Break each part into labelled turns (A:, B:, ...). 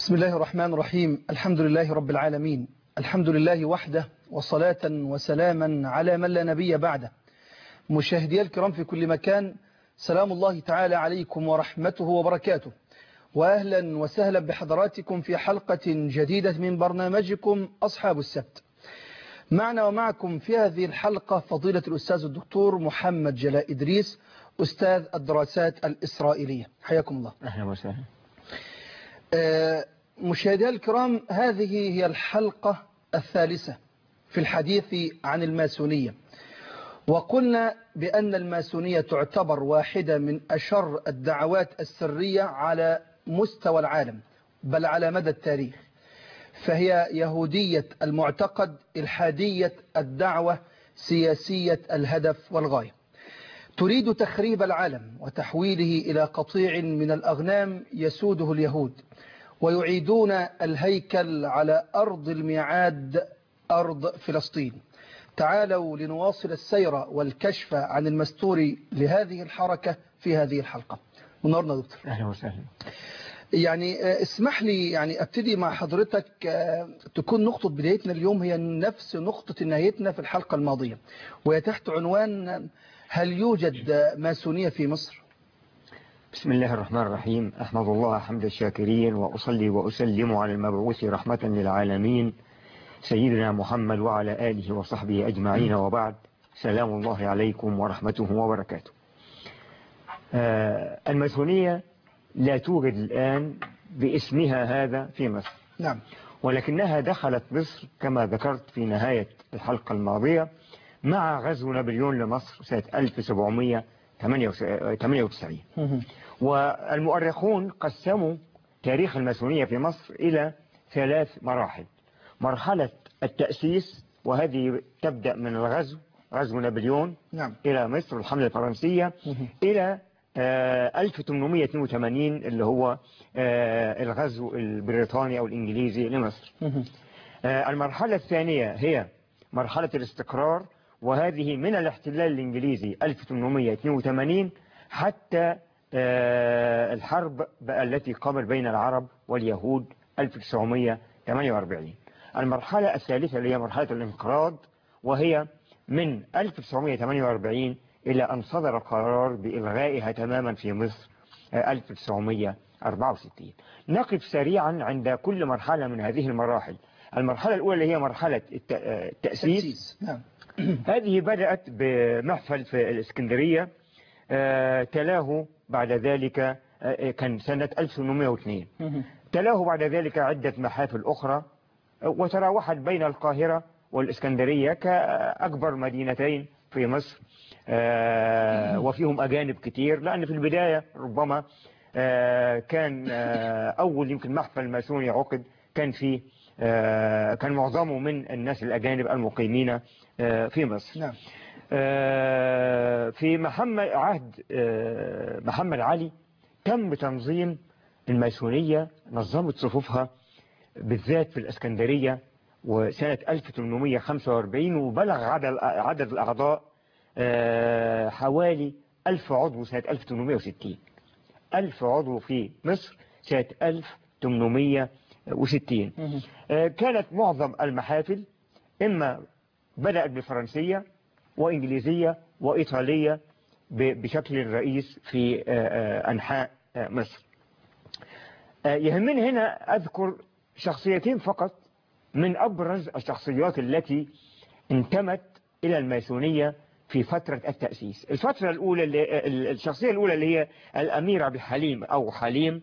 A: بسم الله الرحمن الرحيم الحمد لله رب العالمين الحمد لله وحده وصلاة وسلاما على من لا نبي بعده مشاهدي الكرام في كل مكان سلام الله تعالى عليكم ورحمته وبركاته وأهلا وسهلا بحضراتكم في حلقة جديدة من برنامجكم أصحاب السبت معنا ومعكم في هذه الحلقة فضيلة الأستاذ الدكتور محمد جلاء إدريس أستاذ الدراسات الإسرائيلية حياكم الله
B: أهلا وسهلا
A: مشاهدي الكرام هذه هي الحلقة الثالثة في الحديث عن الماسونية وقلنا بأن الماسونية تعتبر واحدة من أشر الدعوات السرية على مستوى العالم بل على مدى التاريخ فهي يهودية المعتقد الحادية الدعوة سياسية الهدف والغاية تريد تخريب العالم وتحويله إلى قطيع من الأغنام يسوده اليهود ويعيدون الهيكل على أرض الميعاد أرض فلسطين تعالوا لنواصل السير والكشف عن المستور لهذه الحركة في هذه الحلقة منورنا دكتور
B: أهلا وسهلا
A: يعني اسمح لي يعني ابتدي مع حضرتك تكون نقطة بدايتنا اليوم هي نفس نقطة نهايتنا في الحلقة الماضية وهي تحت عنوان هل يوجد ماسونية في مصر
B: بسم الله الرحمن الرحيم أحمد الله حمد الشاكرين وأصلي وأسلم على المبعوث رحمة للعالمين سيدنا محمد وعلى آله وصحبه أجمعين وبعد سلام الله عليكم ورحمته وبركاته آه الماسونية لا توجد الآن باسمها هذا في مصر
A: نعم
B: ولكنها دخلت مصر كما ذكرت في نهاية الحلقة الماضية مع غزو نابليون لمصر سنة 1798 والمؤرخون قسموا تاريخ الماسونية في مصر إلى ثلاث مراحل مرحلة التأسيس وهذه تبدأ من الغزو غزو نابليون
A: نعم.
B: إلى مصر الحملة الفرنسية إلى 1882 اللي هو الغزو البريطاني أو الإنجليزي لمصر المرحلة الثانية هي مرحلة الاستقرار وهذه من الاحتلال الإنجليزي 1882 حتى الحرب التي قامت بين العرب واليهود 1948 المرحلة الثالثة اللي هي مرحلة الانقراض وهي من 1948 إلى أن صدر قرار بإلغائها تماما في مصر 1964 نقف سريعا عند كل مرحلة من هذه المراحل المرحلة الأولى اللي هي مرحلة التأسيس
A: نعم.
B: هذه بدأت بمحفل في الإسكندرية تلاه بعد ذلك كان سنة 1802 تلاه بعد ذلك عدة محافل أخرى وتراوحت بين القاهرة والإسكندرية كأكبر مدينتين في مصر وفيهم أجانب كتير لأن في البداية ربما كان أول يمكن محفل ماسوني عقد كان في كان معظمه من الناس الأجانب المقيمين في مصر
A: نعم.
B: في محمد عهد محمد علي تم تنظيم الماسونية نظمت صفوفها بالذات في الإسكندرية وسنة 1845 وبلغ عدد عدد الأعضاء حوالي 1000 عضو سنة 1860 1000 عضو في مصر سنة 1860 كانت معظم المحافل إما بدأت بفرنسية وإنجليزية وإيطالية بشكل رئيس في أنحاء مصر يهمني هنا أذكر شخصيتين فقط من أبرز الشخصيات التي انتمت إلى الماسونية في فترة التأسيس الفترة الأولى اللي الشخصية الأولى اللي هي الأمير عبد الحليم أو حليم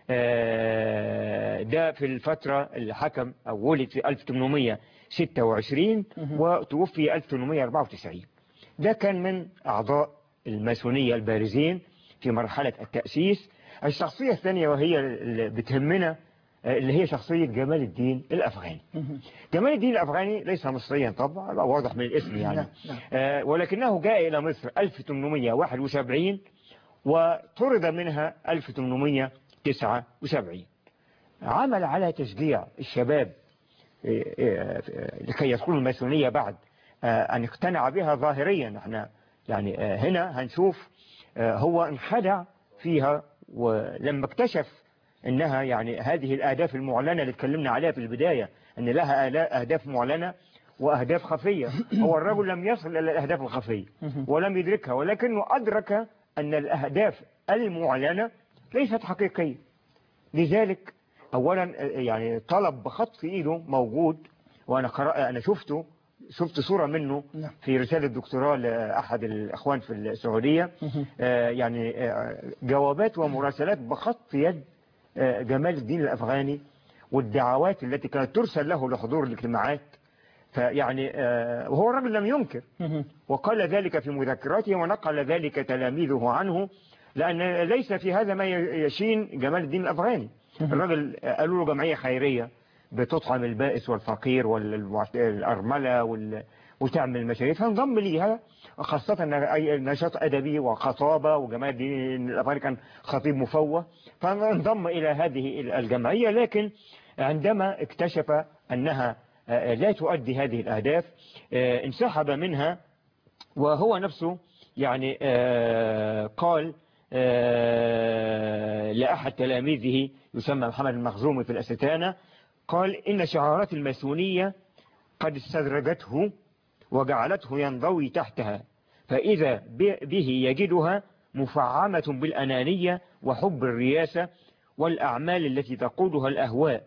B: ده في الفترة اللي حكم أو ولد في 1826 وتوفي 1894 ده كان من أعضاء الماسونية البارزين في مرحلة التأسيس الشخصية الثانية وهي اللي بتهمنا اللي هي شخصية جمال الدين الأفغاني جمال الدين الأفغاني ليس مصريا طبعا واضح من الاسم يعني آه ولكنه جاء إلى مصر 1871 وطرد منها 1879 عمل على تشجيع الشباب لكي يدخلوا الماسونية بعد أن اقتنع بها ظاهريا احنا يعني هنا هنشوف هو انخدع فيها ولما اكتشف انها يعني هذه الاهداف المعلنه اللي اتكلمنا عليها في البدايه ان لها آلا- اهداف معلنه واهداف خفيه هو الرجل لم يصل الى الاهداف الخفيه ولم يدركها ولكنه ادرك ان الاهداف المعلنه ليست حقيقيه لذلك اولا يعني طلب بخط في ايده موجود وانا قرأ انا شفته شفت صورة منه
A: نعم.
B: في رسالة دكتوراه لأحد الأخوان في السعودية آه، يعني آه، جوابات ومراسلات بخط يد آه، جمال الدين الأفغاني والدعوات التي كانت ترسل له لحضور الاجتماعات فيعني آه، وهو الرجل لم ينكر وقال ذلك في مذكراته ونقل ذلك تلاميذه عنه لأن ليس في هذا ما يشين جمال الدين الأفغاني الرجل قالوا له جمعية خيرية بتطعم البائس والفقير والأرملة وال... وتعمل مشاريع فانضم ليها خاصة إن أي نشاط أدبي وخطابة وجمال الدين الأفغاني كان خطيب مفوه فانضم إلى هذه الجمعية لكن عندما اكتشف أنها آه، لا تؤدي هذه الأهداف آه، انسحب منها وهو نفسه يعني آه، قال آه، لأحد تلاميذه يسمى محمد المخزومي في الأستانة قال إن شعارات الماسونية قد استدرجته وجعلته ينضوي تحتها فإذا ب- به يجدها مفعمة بالأنانية وحب الرياسة والأعمال التي تقودها الأهواء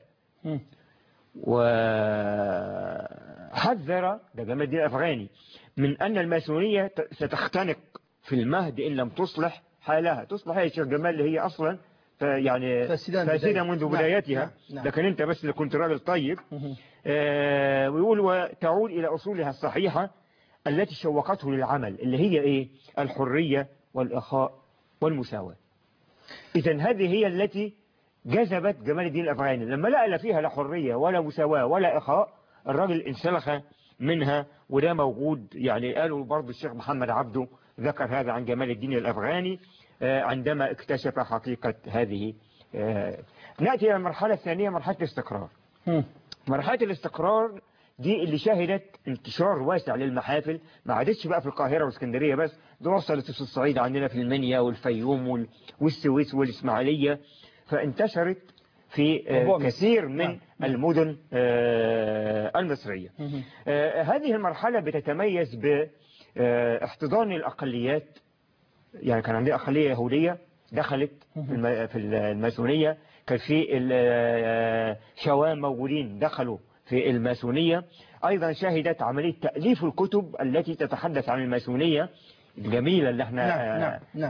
B: وحذر ده جمال الدين الأفغاني من أن الماسونية ت- ستختنق في المهد إن لم تصلح حالها تصلح يا شيخ جمال اللي هي أصلا ف- يعني
A: فاسدة
B: فاسدة
A: بداية.
B: منذ
A: نعم،
B: بدايتها
A: نعم، نعم.
B: لكن أنت بس اللي كنت راجل طيب آه، ويقول وتعود إلى أصولها الصحيحة التي شوقته للعمل اللي هي إيه الحرية والإخاء والمساواة إذا هذه هي التي جذبت جمال الدين الأفغاني لما لقى لا فيها لا حرية ولا مساواة ولا إخاء الراجل انسلخ منها وده موجود يعني قالوا برضو الشيخ محمد عبده ذكر هذا عن جمال الدين الأفغاني آه، عندما اكتشف حقيقة هذه آه، نأتي إلى المرحلة الثانية مرحلة الاستقرار مرحلة الاستقرار دي اللي شهدت انتشار واسع للمحافل ما عادتش بقى في القاهرة واسكندرية بس ده وصلت في الصعيد عندنا في المنيا والفيوم وال- والسويس والإسماعيلية فانتشرت في آه،
A: ربما.
B: كثير من
A: نعم، نعم.
B: المدن آه، المصرية آه، هذه المرحلة بتتميز باحتضان الأقليات يعني كان عندنا أقلية يهودية دخلت في الم- في الماسونية كان في ال- شوام موجودين دخلوا في الماسونية أيضا شهدت عملية تأليف الكتب التي تتحدث عن الماسونية الجميلة اللي احنا
A: نعم، نعم، نعم.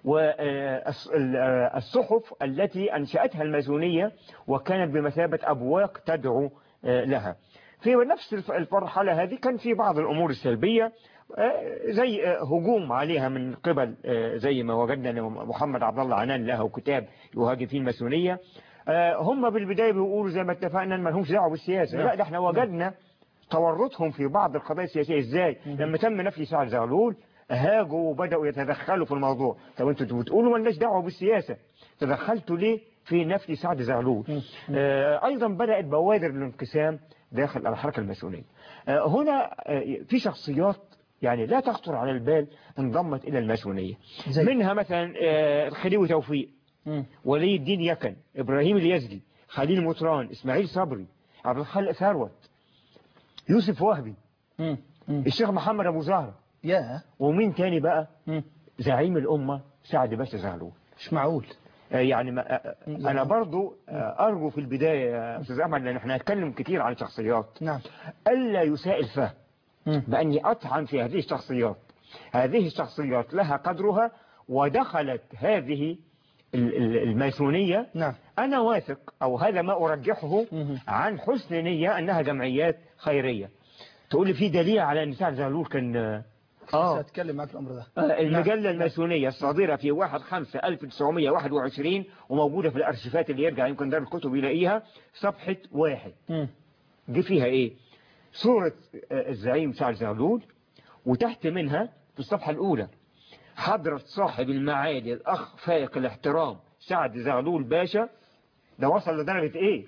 B: والصحف التي أنشأتها الماسونية وكانت بمثابة أبواق تدعو آه، لها في نفس الف- المرحلة هذه كان في بعض الأمور السلبية آه، زي آه، هجوم عليها من قبل آه، زي ما وجدنا إن محمد عبد الله عنان له كتاب يهاجم فيه الماسونية آه، هم بالبداية بيقولوا زي ما اتفقنا إن ما لهمش دعوة بالسياسة
A: نعم.
B: لا ده احنا وجدنا تورطهم في بعض القضايا السياسية ازاي لما تم نفي سعد زغلول هاجوا وبدأوا يتدخلوا في الموضوع طب انتوا بتقولوا مالناش دعوة بالسياسة تدخلتوا ليه في نفي سعد زغلول آه ايضا بدأت بوادر الانقسام داخل الحركة الماسونية آه هنا آه في شخصيات يعني لا تخطر على البال انضمت الى الماسونية
A: زي؟
B: منها مثلا آه الخديوي توفيق ولي الدين يكن إبراهيم اليزدي خليل مطران إسماعيل صبري عبد الخالق ثروت يوسف وهبي الشيخ محمد أبو زهرة
A: يا
B: ومين تاني بقى زعيم الأمة سعد باشا زغلول
A: مش معقول
B: آه، يعني ما آه، آه، أنا برضو آه، أرجو في البداية يا أستاذ أحمد لأن احنا هنتكلم كتير عن شخصيات
A: نعم
B: ألا يساء الفهم بأني أطعن في هذه الشخصيات هذه الشخصيات لها قدرها ودخلت هذه ال- ال- الماسونية
A: نعم
B: أنا واثق أو هذا ما أرجحه
A: مهم.
B: عن حسن نية أنها جمعيات خيرية تقول لي في دليل على أن سعد زغلول كان آه
A: سأتكلم معك في الأمر ده
B: آه، المجلة الماسونية الصادرة في 1 5 1921 وموجودة في الأرشيفات اللي يرجع يمكن دار الكتب يلاقيها صفحة واحد
A: مم.
B: دي فيها إيه صورة آه، الزعيم سعد زغلول وتحت منها في الصفحة الأولى حضرة صاحب المعالي الأخ فائق الاحترام سعد زغلول باشا ده وصل لدرجة إيه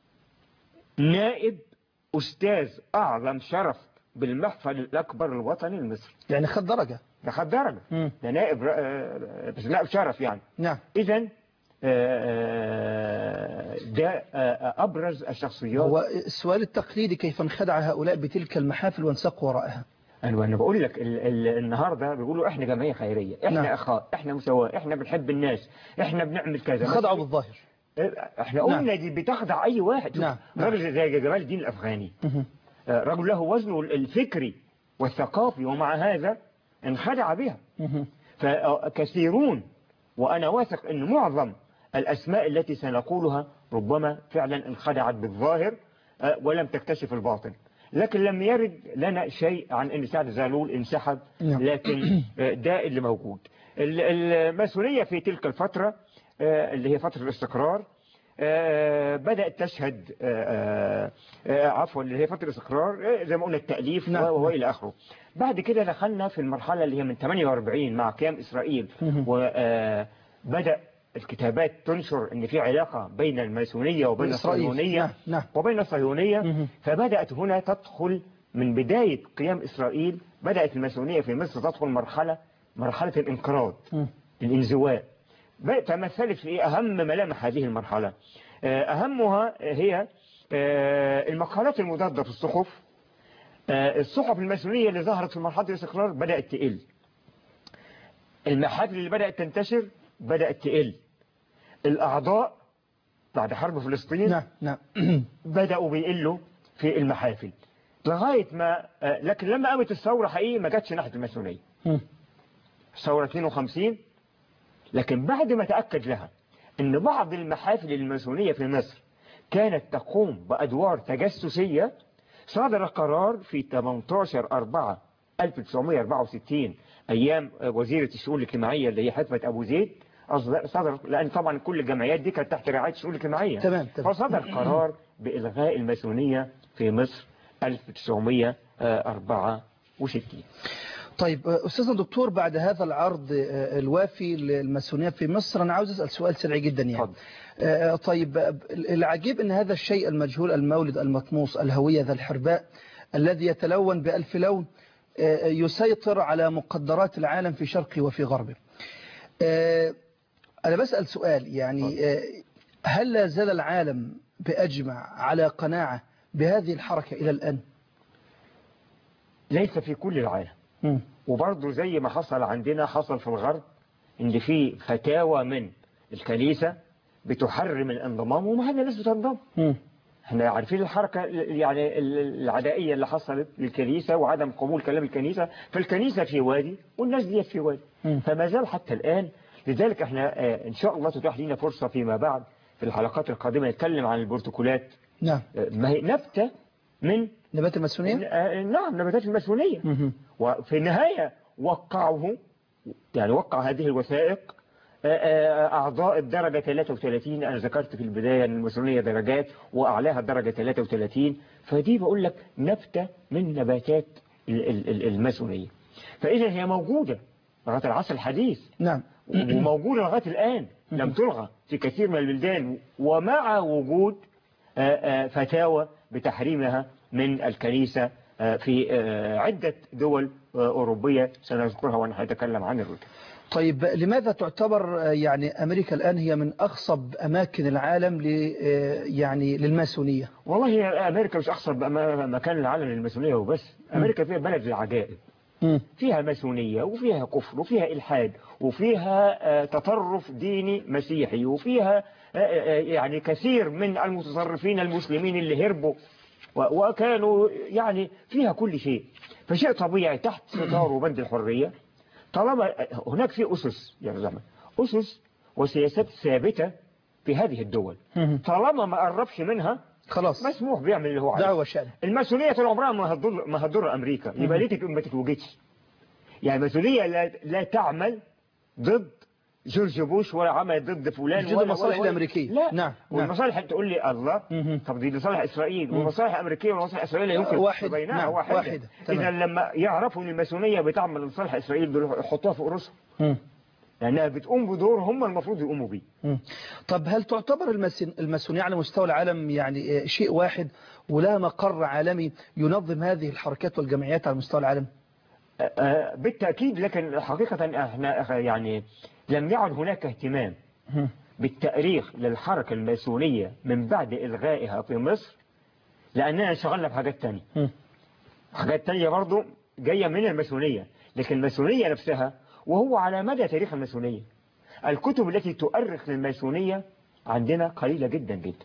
B: نائب أستاذ أعظم شرف بالمحفل الأكبر الوطني المصري
A: يعني خد درجة
B: ده خد درجة
A: مم.
B: ده نائب آه، بس نائب شرف يعني
A: نعم
B: إذا آه، ده آه، أبرز الشخصيات
A: هو السؤال التقليدي كيف انخدع هؤلاء بتلك المحافل وانساقوا وراءها
B: أنا أنا بقول لك ال ال النهاردة بيقولوا إحنا جمعية خيرية إحنا
A: نعم.
B: أخاء إحنا مساواة إحنا بنحب الناس إحنا بنعمل كذا
A: خدعوا بالظاهر
B: إحنا قلنا دي بتخدع أي واحد شوف،
A: نعم، نعم.
B: راجل زي جمال الدين الأفغاني
A: مهم.
B: آه، رجل له وزنه الفكري والثقافي ومع هذا انخدع بها
A: مهم.
B: فكثيرون وأنا واثق أن معظم الأسماء التي سنقولها ربما فعلا انخدعت بالظاهر آه، ولم تكتشف الباطن لكن لم يرد لنا شيء عن أن سعد زغلول انسحب
A: نعم.
B: لكن آه، ده اللي موجود ال- الماسونية في تلك الفترة آه، اللي هي فترة الاستقرار آه، بدأت تشهد آه، آه، عفوا اللي هي فترة الاستقرار آه، زي ما قلنا التأليف
A: نعم.
B: و- وإلى آخره بعد كده دخلنا في المرحلة اللي هي من 48 مع قيام إسرائيل
A: مهم.
B: وبدأ الكتابات تنشر ان في علاقة بين الماسونية وبين
A: وإسرائيل.
B: الصهيونية
A: نعم، نعم.
B: وبين الصهيونية
A: مهم.
B: فبدأت هنا تدخل من بداية قيام إسرائيل بدأت الماسونية في مصر تدخل مرحلة مرحلة الانقراض
A: مم.
B: الانزواء بقى تمثلت في أهم ملامح هذه المرحلة آه، أهمها هي آه، المقالات المضادة في الصحف آه، الصحف الماسونية اللي ظهرت في مرحلة الاستقرار بدأت تقل المحافل اللي بدأت تنتشر بدأت تقل الأعضاء بعد حرب فلسطين
A: نعم نعم
B: بدأوا بيقلوا في المحافل لغاية ما آه، لكن لما قامت الثورة حقيقي ما جاتش ناحية الماسونية
A: مم.
B: ثورة 52 لكن بعد ما تأكد لها أن بعض المحافل الماسونية في مصر كانت تقوم بأدوار تجسسية صدر قرار في 18 4 1964 أيام وزيرة الشؤون الاجتماعية اللي هي حكمة أبو زيد أصدر- صدر لأن طبعا كل الجمعيات دي كانت تحت رعاية الشؤون الاجتماعية
A: تمام، تمام.
B: فصدر قرار بإلغاء الماسونية في مصر 1964
A: طيب أستاذنا دكتور بعد هذا العرض آه، الوافي للماسونية في مصر أنا عاوز أسأل سؤال سريع جدا يعني
B: اتفضل.
A: آه، طيب آه، العجيب أن هذا الشيء المجهول المولد المطموس الهوية ذا الحرباء الذي يتلون بألف لون آه، يسيطر على مقدرات العالم في شرقه وفي غربه آه، أنا بسأل سؤال يعني آه، هل لا زال العالم بأجمع على قناعة بهذه الحركة إلى الآن
B: ليس في كل العالم
A: مم.
B: وبرضه زي ما حصل عندنا حصل في الغرب ان في فتاوى من الكنيسة بتحرم الانضمام وما هذا الناس بتنضم
A: مم.
B: احنا عارفين الحركة يعني العدائية اللي حصلت للكنيسة وعدم قبول كلام الكنيسة فالكنيسة في وادي والناس دي في وادي
A: مم.
B: فما زال حتى الآن لذلك احنا آه، ان شاء الله تتاح لنا فرصة فيما بعد في الحلقات القادمة نتكلم عن البروتوكولات
A: نعم
B: آه، ما هي نبتة من
A: نبات الماسونية
B: آه، نعم نباتات الماسونية
A: مهم.
B: وفي النهاية وقعه يعني وقع هذه الوثائق آه، آه، أعضاء الدرجة 33 أنا ذكرت في البداية أن الماسونية درجات وأعلاها الدرجة 33 فدي بقول لك نبتة من نباتات ال- ال- ال- الماسونية فإذا هي موجودة لغاية العصر الحديث
A: نعم
B: وموجودة لغاية الآن لم تلغى في كثير من البلدان ومع وجود آه، آه، فتاوى بتحريمها من الكنيسة آه، في آه، عدة دول آه، أوروبية سنذكرها وأنا هتكلم عن الرجل
A: طيب لماذا تعتبر آه، يعني أمريكا الآن هي من أخصب أماكن العالم ل آه، يعني للماسونية
B: والله هي أمريكا مش أخسر مكان العالم للماسونية وبس أمريكا فيها بلد العجائب
A: مم.
B: فيها ماسونية وفيها كفر وفيها إلحاد وفيها آه، تطرف ديني مسيحي وفيها آه، آه، يعني كثير من المتصرفين المسلمين اللي هربوا و- وكانوا يعني فيها كل شيء فشيء طبيعي تحت ستار وبند الحرية طالما هناك في أسس يا زلمة أسس وسياسات ثابتة في هذه الدول
A: مم.
B: طالما ما قربش منها
A: خلاص
B: مسموح بيعمل اللي هو عايزه
A: دعوة شأن
B: الماسونية طول عمرها ما هتضر ما هتضر أمريكا يبقى ليه تت- ما تتوجدش يعني الماسونية لا, لا تعمل ضد جورج بوش ولا عمل ضد فلان
A: ضد
B: ولا
A: المصالح
B: ولا- ولا-
A: الأمريكية.
B: لا
A: نعم، نعم.
B: والمصالح تقول لي الله
A: مهم.
B: طب دي لصالح إسرائيل والمصالح الأمريكية والمصالح الإسرائيلية يمكن
A: واحد،
B: بينها
A: نعم،
B: واحدة,
A: واحدة. تمام.
B: إذا لما يعرفوا إن الماسونية بتعمل لصالح إسرائيل دول يحطوها في رؤوسهم
A: مم.
B: لأنها بتقوم بدور هم المفروض يقوموا بيه
A: مم. طب هل تعتبر الماسون- الماسونية على مستوى العالم يعني آه، شيء واحد ولها مقر عالمي ينظم هذه الحركات والجمعيات على مستوى العالم
B: آه، بالتأكيد لكن حقيقة احنا يعني لم يعد هناك اهتمام
A: مم.
B: بالتأريخ للحركة الماسونية من بعد إلغائها في مصر لأننا انشغلنا بحاجات تانية
A: مم.
B: حاجات تانية برضو جاية من الماسونية لكن الماسونية نفسها وهو على مدى تاريخ الماسونية الكتب التي تؤرخ للماسونية عندنا قليلة جدا جدا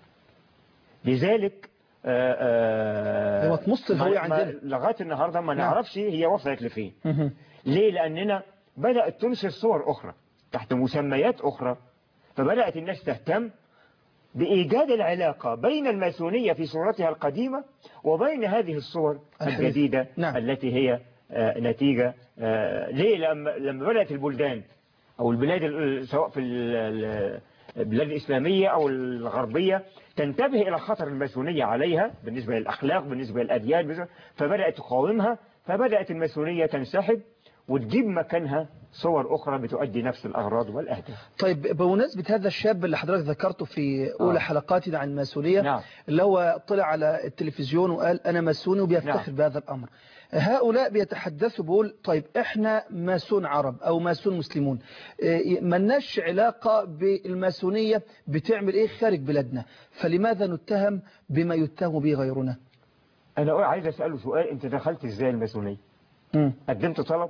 B: لذلك آه، آه،
A: هو تمص الهوية
B: ما- ما-
A: عندنا.
B: لغاية النهاردة ما
A: نعم.
B: نعرفش هي وصلت لفين
A: مهم.
B: ليه لأننا بدأت تنشر صور أخرى تحت مسميات أخرى فبدأت الناس تهتم بإيجاد العلاقة بين الماسونية في صورتها القديمة وبين هذه الصور
A: الحديثة.
B: الجديدة
A: نعم.
B: التي هي آه، نتيجة آه، ليه لما لما بدأت البلدان أو البلاد ال- سواء في ال- ال- البلاد الإسلامية أو الغربية تنتبه إلى خطر الماسونية عليها بالنسبة للأخلاق بالنسبة للأديان بالنسبة- فبدأت تقاومها فبدأت الماسونية تنسحب وتجيب مكانها صور أخرى بتؤدي نفس الأغراض والأهداف
A: طيب بمناسبة هذا الشاب اللي حضرتك ذكرته في أولى
B: آه.
A: حلقاتنا عن الماسونية
B: نعم.
A: اللي هو طلع على التلفزيون وقال أنا ماسوني وبيفتخر
B: نعم.
A: بهذا الأمر هؤلاء بيتحدثوا بيقول طيب احنا ماسون عرب او ماسون مسلمون إيه، ملناش علاقة بالماسونية بتعمل ايه خارج بلادنا فلماذا نتهم بما يتهم به غيرنا
B: أنا عايز أسأله سؤال أنت دخلت إزاي الماسونية
A: مم.
B: قدمت طلب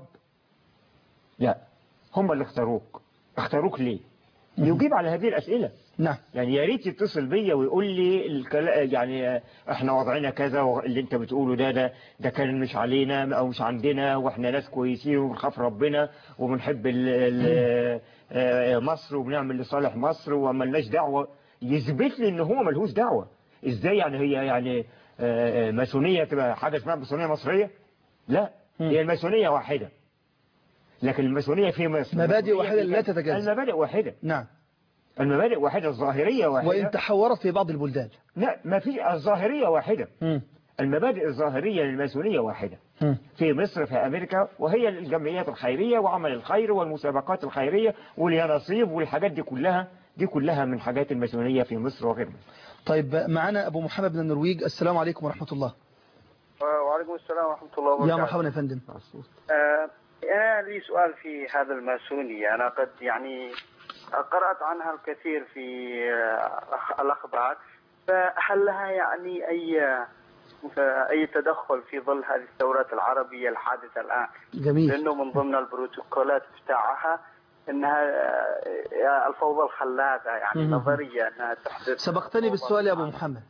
B: لا هم اللي اختاروك اختاروك ليه يجيب على هذه الأسئلة
A: نعم
B: يعني يا ريت يتصل بيا ويقول لي الكلا يعني احنا وضعنا كذا واللي انت بتقوله ده ده ده كان مش علينا او مش عندنا واحنا ناس كويسين وبنخاف ربنا وبنحب ال- ال- آه، مصر وبنعمل لصالح مصر وملناش دعوة يثبت لي ان هو ملهوش دعوة ازاي يعني هي يعني آه، آه، ماسونية تبقى حاجة اسمها ماسونية مصرية لا هي الماسونية واحدة لكن الماسونية في مصر
A: مبادئ
B: الماسونية
A: واحدة
B: في-
A: لا تتجزأ.
B: المبادئ واحدة
A: نعم
B: المبادئ واحدة الظاهرية واحدة
A: وإن تحورت في بعض البلدان
B: لا ما في الظاهرية واحدة
A: مم.
B: المبادئ الظاهرية للماسونية واحدة
A: مم.
B: في مصر في أمريكا وهي الجمعيات الخيرية وعمل الخير والمسابقات الخيرية واليانصيب والحاجات دي كلها دي كلها من حاجات الماسونية في مصر وغير مصر
A: طيب معنا أبو محمد من النرويج السلام عليكم ورحمة الله
C: وعليكم السلام ورحمة الله وبركاته
A: يا مرحبا يا فندم
C: آه، أنا لي سؤال في هذا الماسونية أنا قد يعني قرأت عنها الكثير في آه، الأخبار فهل لها يعني أي أي تدخل في ظل هذه الثورات العربية الحادثة الآن
A: جميل
C: لأنه من ضمن البروتوكولات بتاعها أنها آه، الفوضى الخلاقة يعني
A: مهم.
C: نظرية أنها تحدث
A: سبقتني بالسؤال يا أبو محمد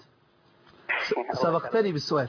A: سبقتني بالسؤال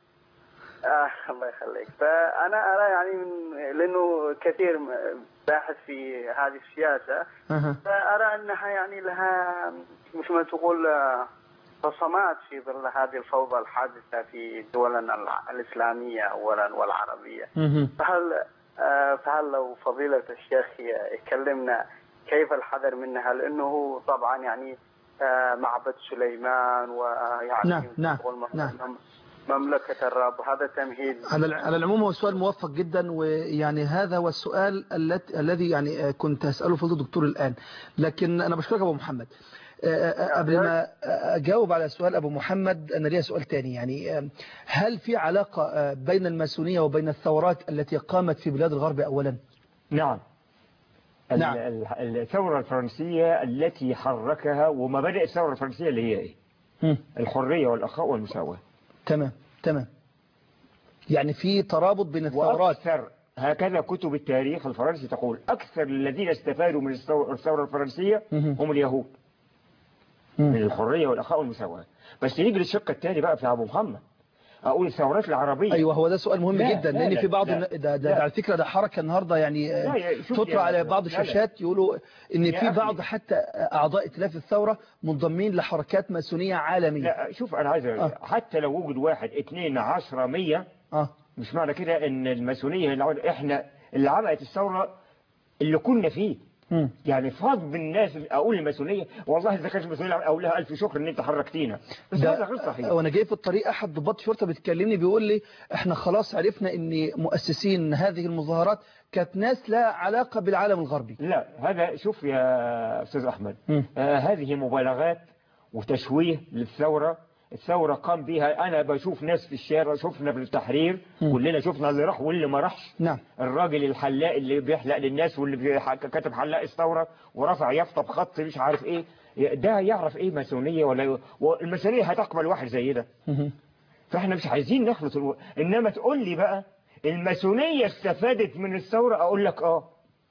C: آه الله يخليك فأنا أرى يعني من لأنه كثير م- باحث في هذه السياسة
A: أها.
C: فأرى أنها يعني لها مثل ما تقول آه، بصمات في ظل هذه الفوضى الحادثة في دولنا الع- الإسلامية أولا والعربية
A: مهم.
C: فهل آه، فهل لو فضيلة الشيخ ي- يكلمنا كيف الحذر منها لأنه طبعا يعني آه، معبد سليمان ويعني
A: نعم، نعم،
C: تقول مم-
A: نعم.
C: مم- مملكة الرب هذا تمهيد
A: على الع- على العموم هو سؤال موفق جدا ويعني هذا هو السؤال الت- الذي يعني آه، كنت أسأله فضل الدكتور الآن لكن أنا بشكرك أبو محمد آه، آه، قبل ما آه، أجاوب على سؤال أبو محمد أنا ليا سؤال تاني يعني آه، هل في علاقة آه، بين الماسونية وبين الثورات التي قامت في بلاد الغرب أولا
B: نعم ال-
A: نعم.
B: ال- الثورة الفرنسية التي حركها ومبادئ الثورة الفرنسية اللي هي ايه
A: مم. الحرية
B: والأخاء والمساواة
A: تمام تمام يعني في ترابط بين الثورات
B: وأكثر هكذا كتب التاريخ الفرنسي تقول أكثر الذين استفادوا من الثو- الثورة الفرنسية
A: مهم.
B: هم اليهود من
A: مم.
B: الحرية والأخاء والمساواة بس نيجي للشق الثاني بقى في أبو محمد أقول الثورات العربية
A: ايوه هو ده سؤال مهم
B: لا،
A: جدا
B: لا،
A: لان
B: لا،
A: في بعض
B: لا،
A: الن- ده, ده,
B: لا.
A: ده على فكره ده حركه النهارده يعني آه،
B: لا، يا- شوف
A: تطرى
B: يا-
A: على بعض
B: لا، لا.
A: الشاشات يقولوا ان
B: يا
A: في
B: أخي.
A: بعض حتى اعضاء ائتلاف الثوره منضمين لحركات ماسونيه عالميه
B: لا شوف أنا عايز أقول-
A: آه.
B: حتى لو وجد واحد اثنين عشرة مية
A: اه
B: مش معنى كده ان الماسونية اللي عمل- احنا اللي عملت الثورة اللي كنا فيه
A: مم.
B: يعني فاض بالناس اقول الماسونية والله اذا كانت الماسونية اقول لها الف شكر ان انت حركتينا بس هذا غير صحيح
A: وانا جاي في الطريق احد ضباط شرطه بتكلمني بيقول لي احنا خلاص عرفنا ان مؤسسين هذه المظاهرات كانت ناس لا علاقه بالعالم الغربي
B: لا هذا شوف يا استاذ احمد
A: مم.
B: آه هذه مبالغات وتشويه للثورة الثورة قام بها أنا بشوف ناس في الشارع شفنا في التحرير
A: مم.
B: كلنا شفنا اللي راح واللي ما راحش
A: نعم
B: الراجل الحلاق اللي بيحلق للناس واللي بيح- كاتب حلاق الثورة ورفع يافطة بخط مش عارف ايه ده يعرف ايه ماسونية ولا والماسونية هتقبل واحد زي ده
A: مهم.
B: فاحنا مش عايزين نخلط الو... انما تقول لي بقى الماسونية استفادت من الثورة اقول لك اه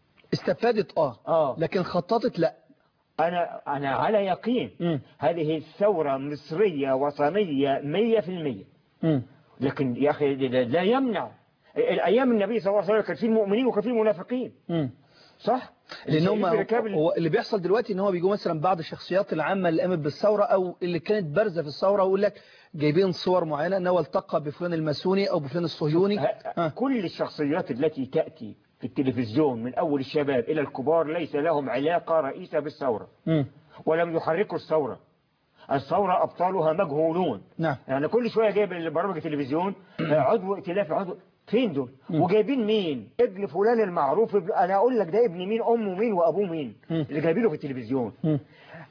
A: استفادت اه
B: اه
A: لكن خططت لا
B: انا انا على يقين
A: مم.
B: هذه الثورة مصرية وطنية مية في المية
A: مم.
B: لكن يا اخي لا لا يمنع الايام النبي صلى الله عليه وسلم كان في المؤمنين وكان في المنافقين
A: مم.
B: صح
A: لان هم
B: الشريف ركاب ال-
A: هو اللي بيحصل دلوقتي ان هو بيجوا مثلا بعض الشخصيات العامه اللي قامت بالثوره او اللي كانت بارزه في الثوره ويقول لك جايبين صور معينه ان هو التقى بفلان الماسوني او بفلان الصهيوني
B: ه-
A: ها.
B: كل الشخصيات التي تأتي في التلفزيون من أول الشباب إلى الكبار ليس لهم علاقة رئيسة بالثورة
A: مم.
B: ولم يحركوا الثورة الثورة أبطالها مجهولون
A: نعم
B: يعني كل شوية جايب برامج التلفزيون آه، عضو ائتلاف عضو فين دول
A: مم.
B: وجايبين مين ابن فلان المعروف ابن- انا اقول لك ده ابن مين امه مين وابوه مين
A: مم.
B: اللي جايبينه في التلفزيون
A: مم.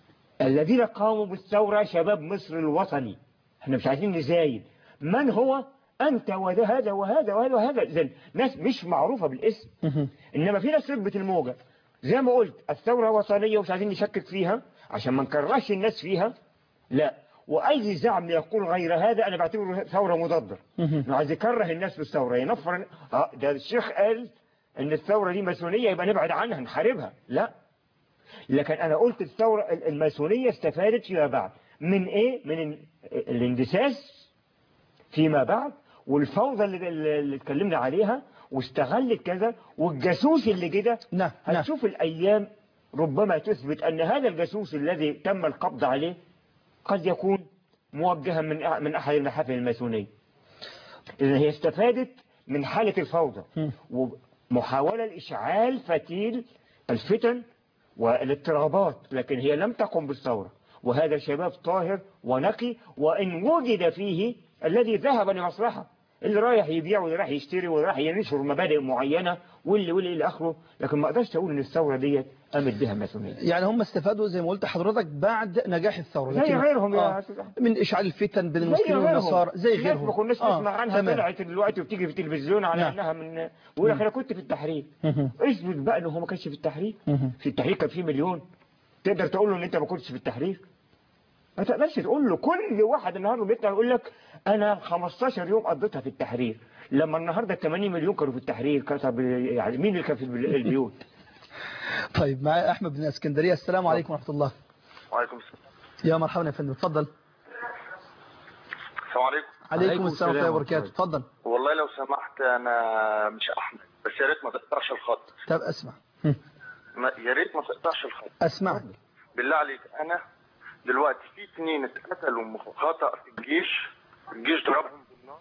B: الذين قاموا بالثورة شباب مصر الوطني احنا مش عايزين نزايد من هو أنت وده هذا وهذا وهذا وهذا إذن ناس مش معروفة بالاسم
A: مهم.
B: إنما في ناس ركبت الموجة زي ما قلت الثورة وطنية ومش عايزين نشكك فيها عشان ما نكرهش الناس فيها لا وأي زعم يقول غير هذا أنا بعتبره ثورة مضادة
A: مهم.
B: إنه عايز يكره الناس بالثورة ينفر اه ده الشيخ قال إن الثورة دي ماسونية يبقى نبعد عنها نحاربها لا لكن أنا قلت الثورة الماسونية استفادت فيما بعد من إيه؟ من ال- الاندساس فيما بعد والفوضى اللي, اللي اتكلمنا عليها واستغلت كذا والجاسوس اللي كده
A: نعم نعم
B: هتشوف الأيام ربما تثبت أن هذا الجاسوس الذي تم القبض عليه قد يكون موجها من أح- من أحد المحافل الماسونية إذا هي استفادت من حالة الفوضى
A: مم.
B: ومحاولة لإشعال فتيل الفتن والاضطرابات لكن هي لم تقم بالثورة وهذا شباب طاهر ونقي وإن وجد فيه الذي ذهب لمصلحة اللي رايح يبيع واللي رايح يشتري واللي رايح ينشر مبادئ معينة واللي واللي إلى آخره لكن ما أقدرش أقول إن الثورة ديت قامت بها ماسونية
A: يعني هم استفادوا زي ما قلت حضرتك بعد نجاح الثوره
B: زي
A: لكن-
B: غيرهم يا
A: آه.
B: أستاذ أحمد.
A: من اشعال الفتن بين
B: زي
A: المسلمين
B: غيرهم.
A: والنصارى زي
B: ناس
A: غيرهم
B: ما كناش
A: آه،
B: نسمع عنها
A: تمام.
B: طلعت دلوقتي وبتيجي في التلفزيون على
A: نعم.
B: انها من ويقول لك انا كنت في التحرير
A: مهم.
B: اثبت بقى انه هو ما كانش في التحرير
A: مهم.
B: في التحرير كان في مليون تقدر تقول له ان انت ما كنتش في التحرير ما تقدرش تقول له كل واحد النهارده بيطلع يقول لك انا 15 يوم قضيتها في التحرير لما النهارده 80 مليون كانوا في التحرير كتب يعني مين اللي كان في البيوت
A: طيب معايا احمد من اسكندريه السلام عليكم ورحمه الله
C: وعليكم السلام
A: يا مرحبا يا فندم اتفضل
C: السلام عليكم
A: عليكم
B: عليكم
A: السلام ورحمه
B: السلام
A: الله وبركاته
B: ورحمة
A: اتفضل
C: والله لو سمحت انا مش احمد بس يا ريت ما تقطعش الخط
A: طب اسمع هم.
C: ما- يا ريت ما تقطعش الخط
A: اسمعك
C: بالله عليك انا دلوقتي في اثنين اتقتلوا مخ- خطأ في الجيش الجيش ضربهم بالنار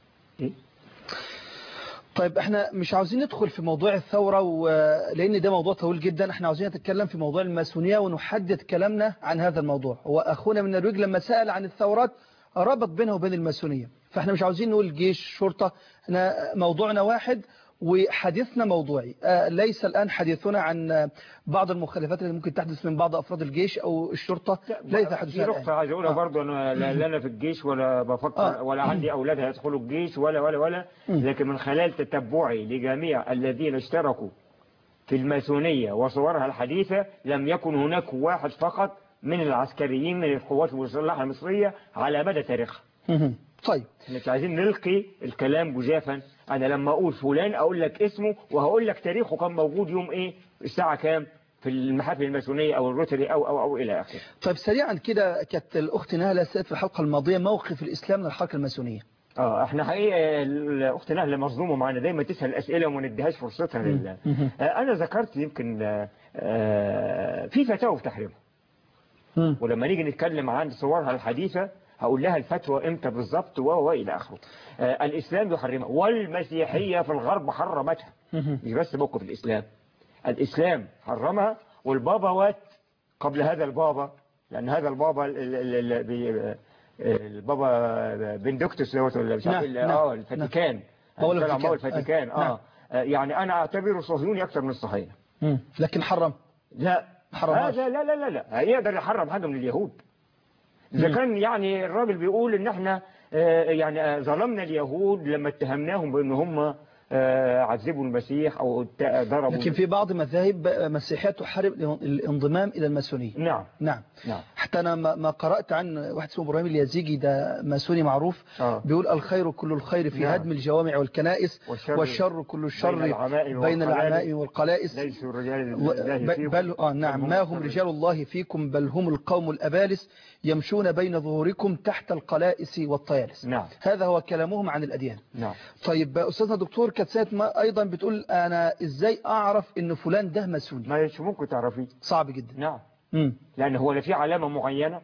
A: طيب احنا مش عاوزين ندخل في موضوع الثورة و... لان ده موضوع طويل جدا احنا عاوزين نتكلم في موضوع الماسونية ونحدد كلامنا عن هذا الموضوع هو اخونا من النرويج لما سأل عن الثورات ربط بينها وبين الماسونية فاحنا مش عاوزين نقول جيش شرطة احنا موضوعنا واحد وحديثنا موضوعي آه، ليس الآن حديثنا عن آه، بعض المخالفات اللي ممكن تحدث من بعض أفراد الجيش أو الشرطة ليس
B: في
A: حديثنا
B: نقطة
A: الآن
B: عايز أقولها
A: آه.
B: برضه أنا لا لا أنا في الجيش ولا بفكر
A: آه.
B: ولا عندي أولاد هيدخلوا الجيش ولا ولا ولا
A: مم.
B: لكن من خلال تتبعي لجميع الذين اشتركوا في الماسونية وصورها الحديثة لم يكن هناك واحد فقط من العسكريين من القوات المسلحة المصرية على مدى تاريخها
A: مهم. طيب
B: احنا مش عايزين نلقي الكلام جزافا انا لما اقول فلان اقول لك اسمه وهقول لك تاريخه كان موجود يوم ايه الساعة كام في المحافل الماسونية او الروتري او او او الى اخره
A: طيب سريعا كده كانت الأخت نهلة سألت في الحلقة الماضية موقف الإسلام من الحركة الماسونية
B: اه احنا حقيقة الاخت نهلة مظلومة معانا دايما تسأل اسئلة وما نديهاش فرصتها لله
A: مهم.
B: آه انا ذكرت يمكن آه آه في فتاوى في تحريمها
A: مم.
B: ولما نيجي نتكلم عن صورها الحديثة هقول لها الفتوى امتى بالظبط و و الى اخره آه الاسلام يحرمها والمسيحية في الغرب حرمتها
A: مهم.
B: مش بس موقف الإسلام الإسلام حرمها والبابا وات قبل هذا البابا لأن هذا البابا ال- ال- ال- بي- البابا بندكتوس دوت ولا مش عارف
A: نعم،
B: ال-
A: نعم،
B: اه الفاتيكان
A: مولى
B: طلع
A: الفاتيكان.
B: مولى الفاتيكان
A: أي، نعم.
B: اه آه، يعني أنا أعتبره صهيوني أكثر من الصهاينة
A: مم. لكن حرم
B: لا
A: حرمهاش.
B: هذا لا لا لا لا هيقدر يحرم حاجة من اليهود إذا
A: مم.
B: كان يعني الراجل بيقول إن إحنا آه، يعني آه، ظلمنا اليهود لما اتهمناهم بأن هم آه، عذبوا المسيح أو ت- ضربوا
A: لكن في بعض مذاهب مسيحية تحارب الانضمام إلى الماسونية
B: نعم
A: نعم
B: نعم
A: حتى أنا ما ما قرأت عن واحد اسمه إبراهيم اليزيجي ده ماسوني معروف
B: آه.
A: بيقول الخير كل الخير في
B: نعم.
A: هدم الجوامع والكنائس
B: والشر
A: والشر كل الشر
B: بين العمائم
A: بين
B: والقلائس.
A: العمائم والقلائس
B: ليس الرجال
A: و-
B: الله
A: ب-
B: فيكم
A: بل آه نعم ما هم رجال الله فيكم بل هم القوم الأبالس يمشون بين ظهوركم تحت القلائس والطيالس
B: نعم
A: هذا هو كلامهم عن الأديان
B: نعم
A: طيب أستاذنا دكتور كانت سيد ما أيضا بتقول أنا إزاي أعرف إن فلان ده ماسوني
B: ما مش ممكن تعرفيه
A: صعب جدا
B: نعم
A: مم.
B: لأن هو لا في علامة معينة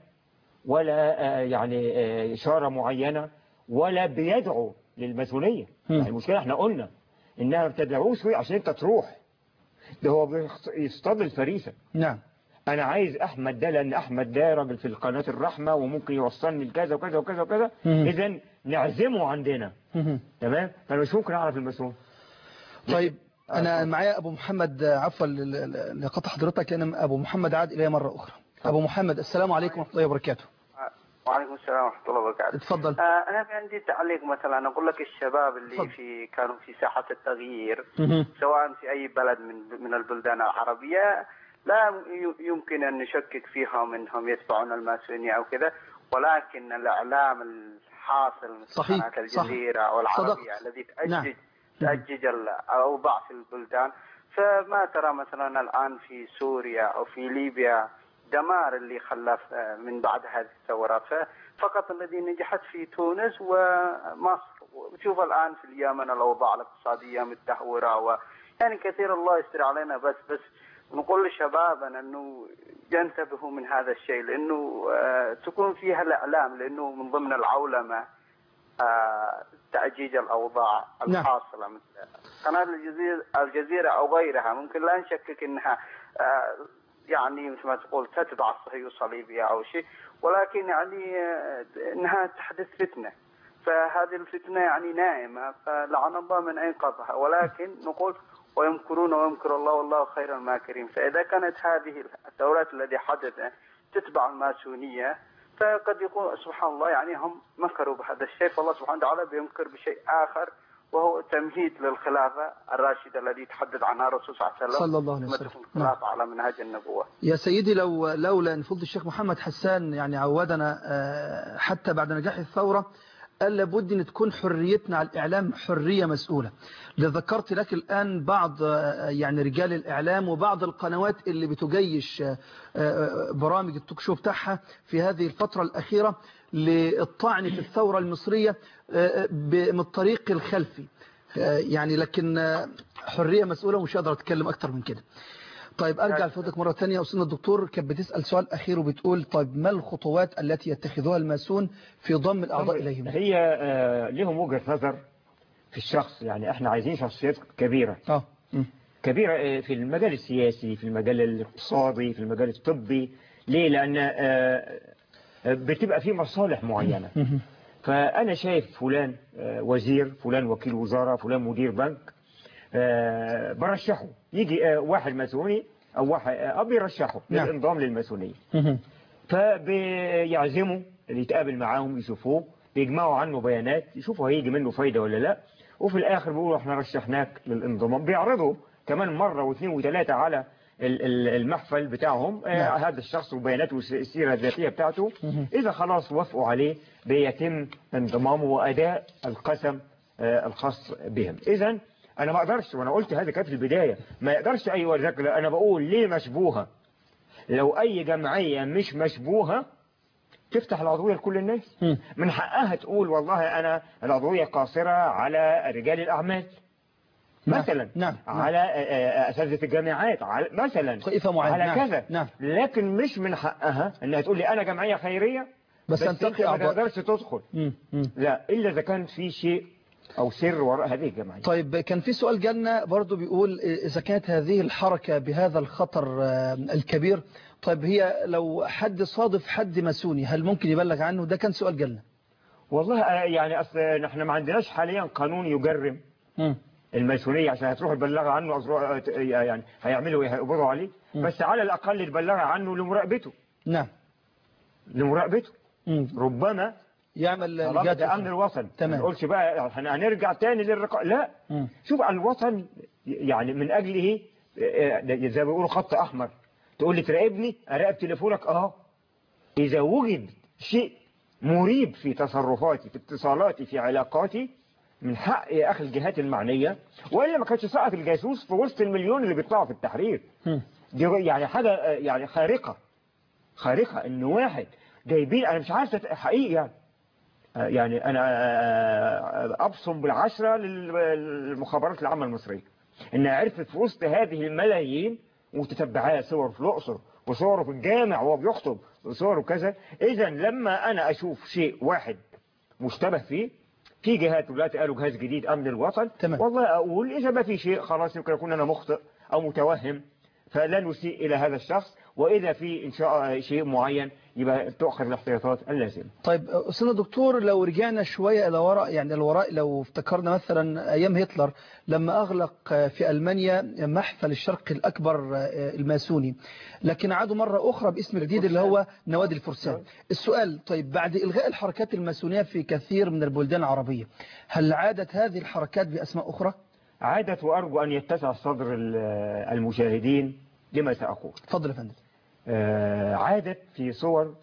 B: ولا آه، يعني آه، إشارة معينة ولا بيدعو للماسونية
A: مم.
B: يعني المشكلة احنا قلنا إنها ما بتدعوش فيه عشان أنت تروح ده هو بيخص- يصطاد الفريسة
A: نعم
B: أنا عايز أحمد ده لأن أحمد ده راجل في القناة الرحمة وممكن يوصلني لكذا وكذا وكذا وكذا
A: مم.
B: إذا نعزمه عندنا
A: مم.
B: تمام فأنا مش ممكن أعرف الماسون
A: طيب
B: آه،
A: أنا
B: اتفضل.
A: معايا أبو محمد آه، عفوا ل- ل- لقطع حضرتك أنا أبو محمد عاد إلي مرة أخرى أبو محمد السلام عليكم ورحمة الله وبركاته
C: وعليكم السلام ورحمة الله وبركاته
A: اتفضل
C: آه، أنا في عندي تعليق مثلا أقول لك الشباب اللي
A: تفضل.
C: في كانوا في ساحة التغيير
A: مم.
C: سواء في أي بلد من من البلدان العربية لا ي- يمكن أن نشكك فيهم أنهم يتبعون الماسونية أو كذا ولكن الإعلام الحاصل مثل
A: صحيح،
C: قناة
A: صح.
C: الجزيرة أو العربية
A: صدقت.
C: الذي تأجج
A: نعم.
C: تأجج الأوضاع في البلدان فما ترى مثلا الآن في سوريا أو في ليبيا دمار اللي خلف آه، من بعد هذه الثورات فقط الذي نجحت في تونس ومصر وشوف الآن في اليمن الأوضاع الاقتصادية متدهورة و يعني كثير الله يستر علينا بس بس نقول لشبابنا انه ينتبهوا من هذا الشيء لانه آه، تكون فيها الاعلام لانه من ضمن العولمه آه، تأجيج الأوضاع
A: نعم.
C: الحاصلة مثل قناة الجزيرة, الجزيرة أو غيرها ممكن لا نشكك أنها آه، يعني مثل ما تقول تتبع الصهيونية الصليبية أو شيء ولكن يعني آه، أنها تحدث فتنة فهذه الفتنة يعني نائمة فلعن الله من أيقظها ولكن نقول ويمكرون ويمكر الله والله خير الماكرين فإذا كانت هذه الثورات التي حدثت تتبع الماسونية فقد يكون سبحان الله يعني هم مكروا بهذا الشيء فالله سبحانه وتعالى بيمكر بشيء آخر وهو تمهيد للخلافة الراشدة الذي تحدث عنها الرسول صلى الله عليه وسلم
A: صلى الله عليه
C: ثم
A: وسلم.
C: تكون خلافة على منهج النبوة
A: يا سيدي لو لولا ان فضل الشيخ محمد حسان يعني عودنا آه، حتى بعد نجاح الثورة قال لابد ان تكون حريتنا على الاعلام حرية مسؤولة ذكرت لك الان بعض آه، يعني رجال الاعلام وبعض القنوات اللي بتجيش آه، آه، برامج التوك شو بتاعها في هذه الفترة الاخيرة للطعن في الثورة المصرية آه، ب- من الطريق الخلفي آه، يعني لكن آه، حرية مسؤولة ومش قادر اتكلم اكتر من كده طيب ارجع لفضلك مرة تانية أستاذنا الدكتور كانت بتسأل سؤال أخير وبتقول طيب ما الخطوات التي يتخذها الماسون في ضم الأعضاء إليهم
B: هي آه، لهم وجهة نظر في الشخص يعني احنا عايزين شخصيات كبيرة
A: اه مم.
B: كبيرة آه، في المجال السياسي في المجال الاقتصادي في المجال الطبي ليه لأن آه، آه، بتبقى في مصالح معينة
A: مم.
B: فأنا شايف فلان آه، وزير فلان وكيل وزارة فلان مدير بنك آه، برشحه يجي آه، واحد ماسوني أو واحد آه، بيرشحه
A: نعم.
B: للانضمام للماسونية
A: مم.
B: فبيعزموا اللي يتقابل معاهم يشوفوه بيجمعوا عنه بيانات يشوفوا هيجي منه فايدة ولا لا وفي الآخر بيقولوا احنا رشحناك للانضمام بيعرضوا كمان مرة واثنين وثلاثة على ال- ال- المحفل بتاعهم آه،
A: نعم.
B: هذا الشخص وبياناته والس- السيرة الذاتية بتاعته
A: مهم.
B: إذا خلاص وافقوا عليه بيتم انضمامه وأداء القسم آه، الخاص بهم إذا أنا ما أقدرش وأنا قلت هذا كانت في البداية ما يقدرش أي ولذلك أنا بقول ليه مشبوهة لو أي جمعية مش مشبوهة تفتح العضوية لكل الناس
A: مم.
B: من حقها تقول والله أنا العضوية قاصرة على رجال الأعمال
A: نعم.
B: مثلا
A: نعم. نعم.
B: على آه، آه، أساتذة الجامعات على مثلا
A: طائفة معينة
B: على
A: نعم.
B: كذا
A: نعم
B: لكن مش من حقها انها تقول لي انا جمعيه خيريه
A: بس
B: انت
A: أنتقي
B: ما
A: أعضاء
B: تقدرش تدخل
A: مم. مم.
B: لا الا اذا كان في شيء او سر وراء هذه الجمعيه
A: طيب كان في سؤال جالنا برضو بيقول إذا كانت هذه الحركة بهذا الخطر آه، الكبير طيب هي لو حد صادف حد ماسوني هل ممكن يبلغ عنه ده كان سؤال جالنا
B: والله آه، يعني اصل نحن ما عندناش حاليا قانون يجرم
A: مم.
B: الماسونيه عشان هتروح تبلغ عنه أو تروح- آه، يعني هيعملوا ايه هيقبضوا عليه
A: مم.
B: بس على الاقل تبلغ عنه لمراقبته
A: نعم
B: لمراقبته
A: مم.
B: ربما
A: يعمل
B: خلاص
A: لجهات
B: ده امن
A: أخرى.
B: الوطن
A: تمام.
B: ما نقولش بقى احنا هنرجع تاني للرقابه لا
A: مم.
B: شوف الوطن يعني من اجله آه، ده زي ما بيقولوا خط احمر تقول لي تراقبني اراقب تليفونك اه اذا وجد شيء مريب في تصرفاتي في اتصالاتي في علاقاتي من حق يا اخي الجهات المعنيه والا ما كانش سقط الجاسوس في وسط المليون اللي بيطلعوا في التحرير
A: مم.
B: دي يعني حاجه آه، يعني خارقه خارقه ان واحد جايبين انا مش عارف تت- حقيقي يعني آه، يعني انا آه، ابصم بالعشره لل- للمخابرات العامه المصريه انها عرفت في وسط هذه الملايين وتتبعها صور في الاقصر وصوره في الجامع وهو بيخطب وصوره كذا اذا لما انا اشوف شيء واحد مشتبه فيه في جهات دلوقتي قالوا جهاز جديد امن الوطن
A: تمام.
B: والله اقول اذا ما في شيء خلاص يمكن اكون انا مخطئ او متوهم فلا نسيء الى هذا الشخص واذا في ان شاء شيء معين يبقى تؤخذ الاحتياطات اللازمه
A: طيب أستاذنا دكتور لو رجعنا شوية إلى وراء يعني الوراء لو افتكرنا مثلا أيام هتلر لما أغلق في ألمانيا محفل الشرق الأكبر الماسوني لكن عادوا مرة أخرى باسم جديد اللي هو نوادي الفرسان السؤال طيب بعد إلغاء الحركات الماسونية في كثير من البلدان العربية هل عادت هذه الحركات بأسماء أخرى؟
B: عادت وارجو ان يتسع صدر ال- المشاهدين لما ساقول
A: تفضل يا فندم
B: آه، عادت في صور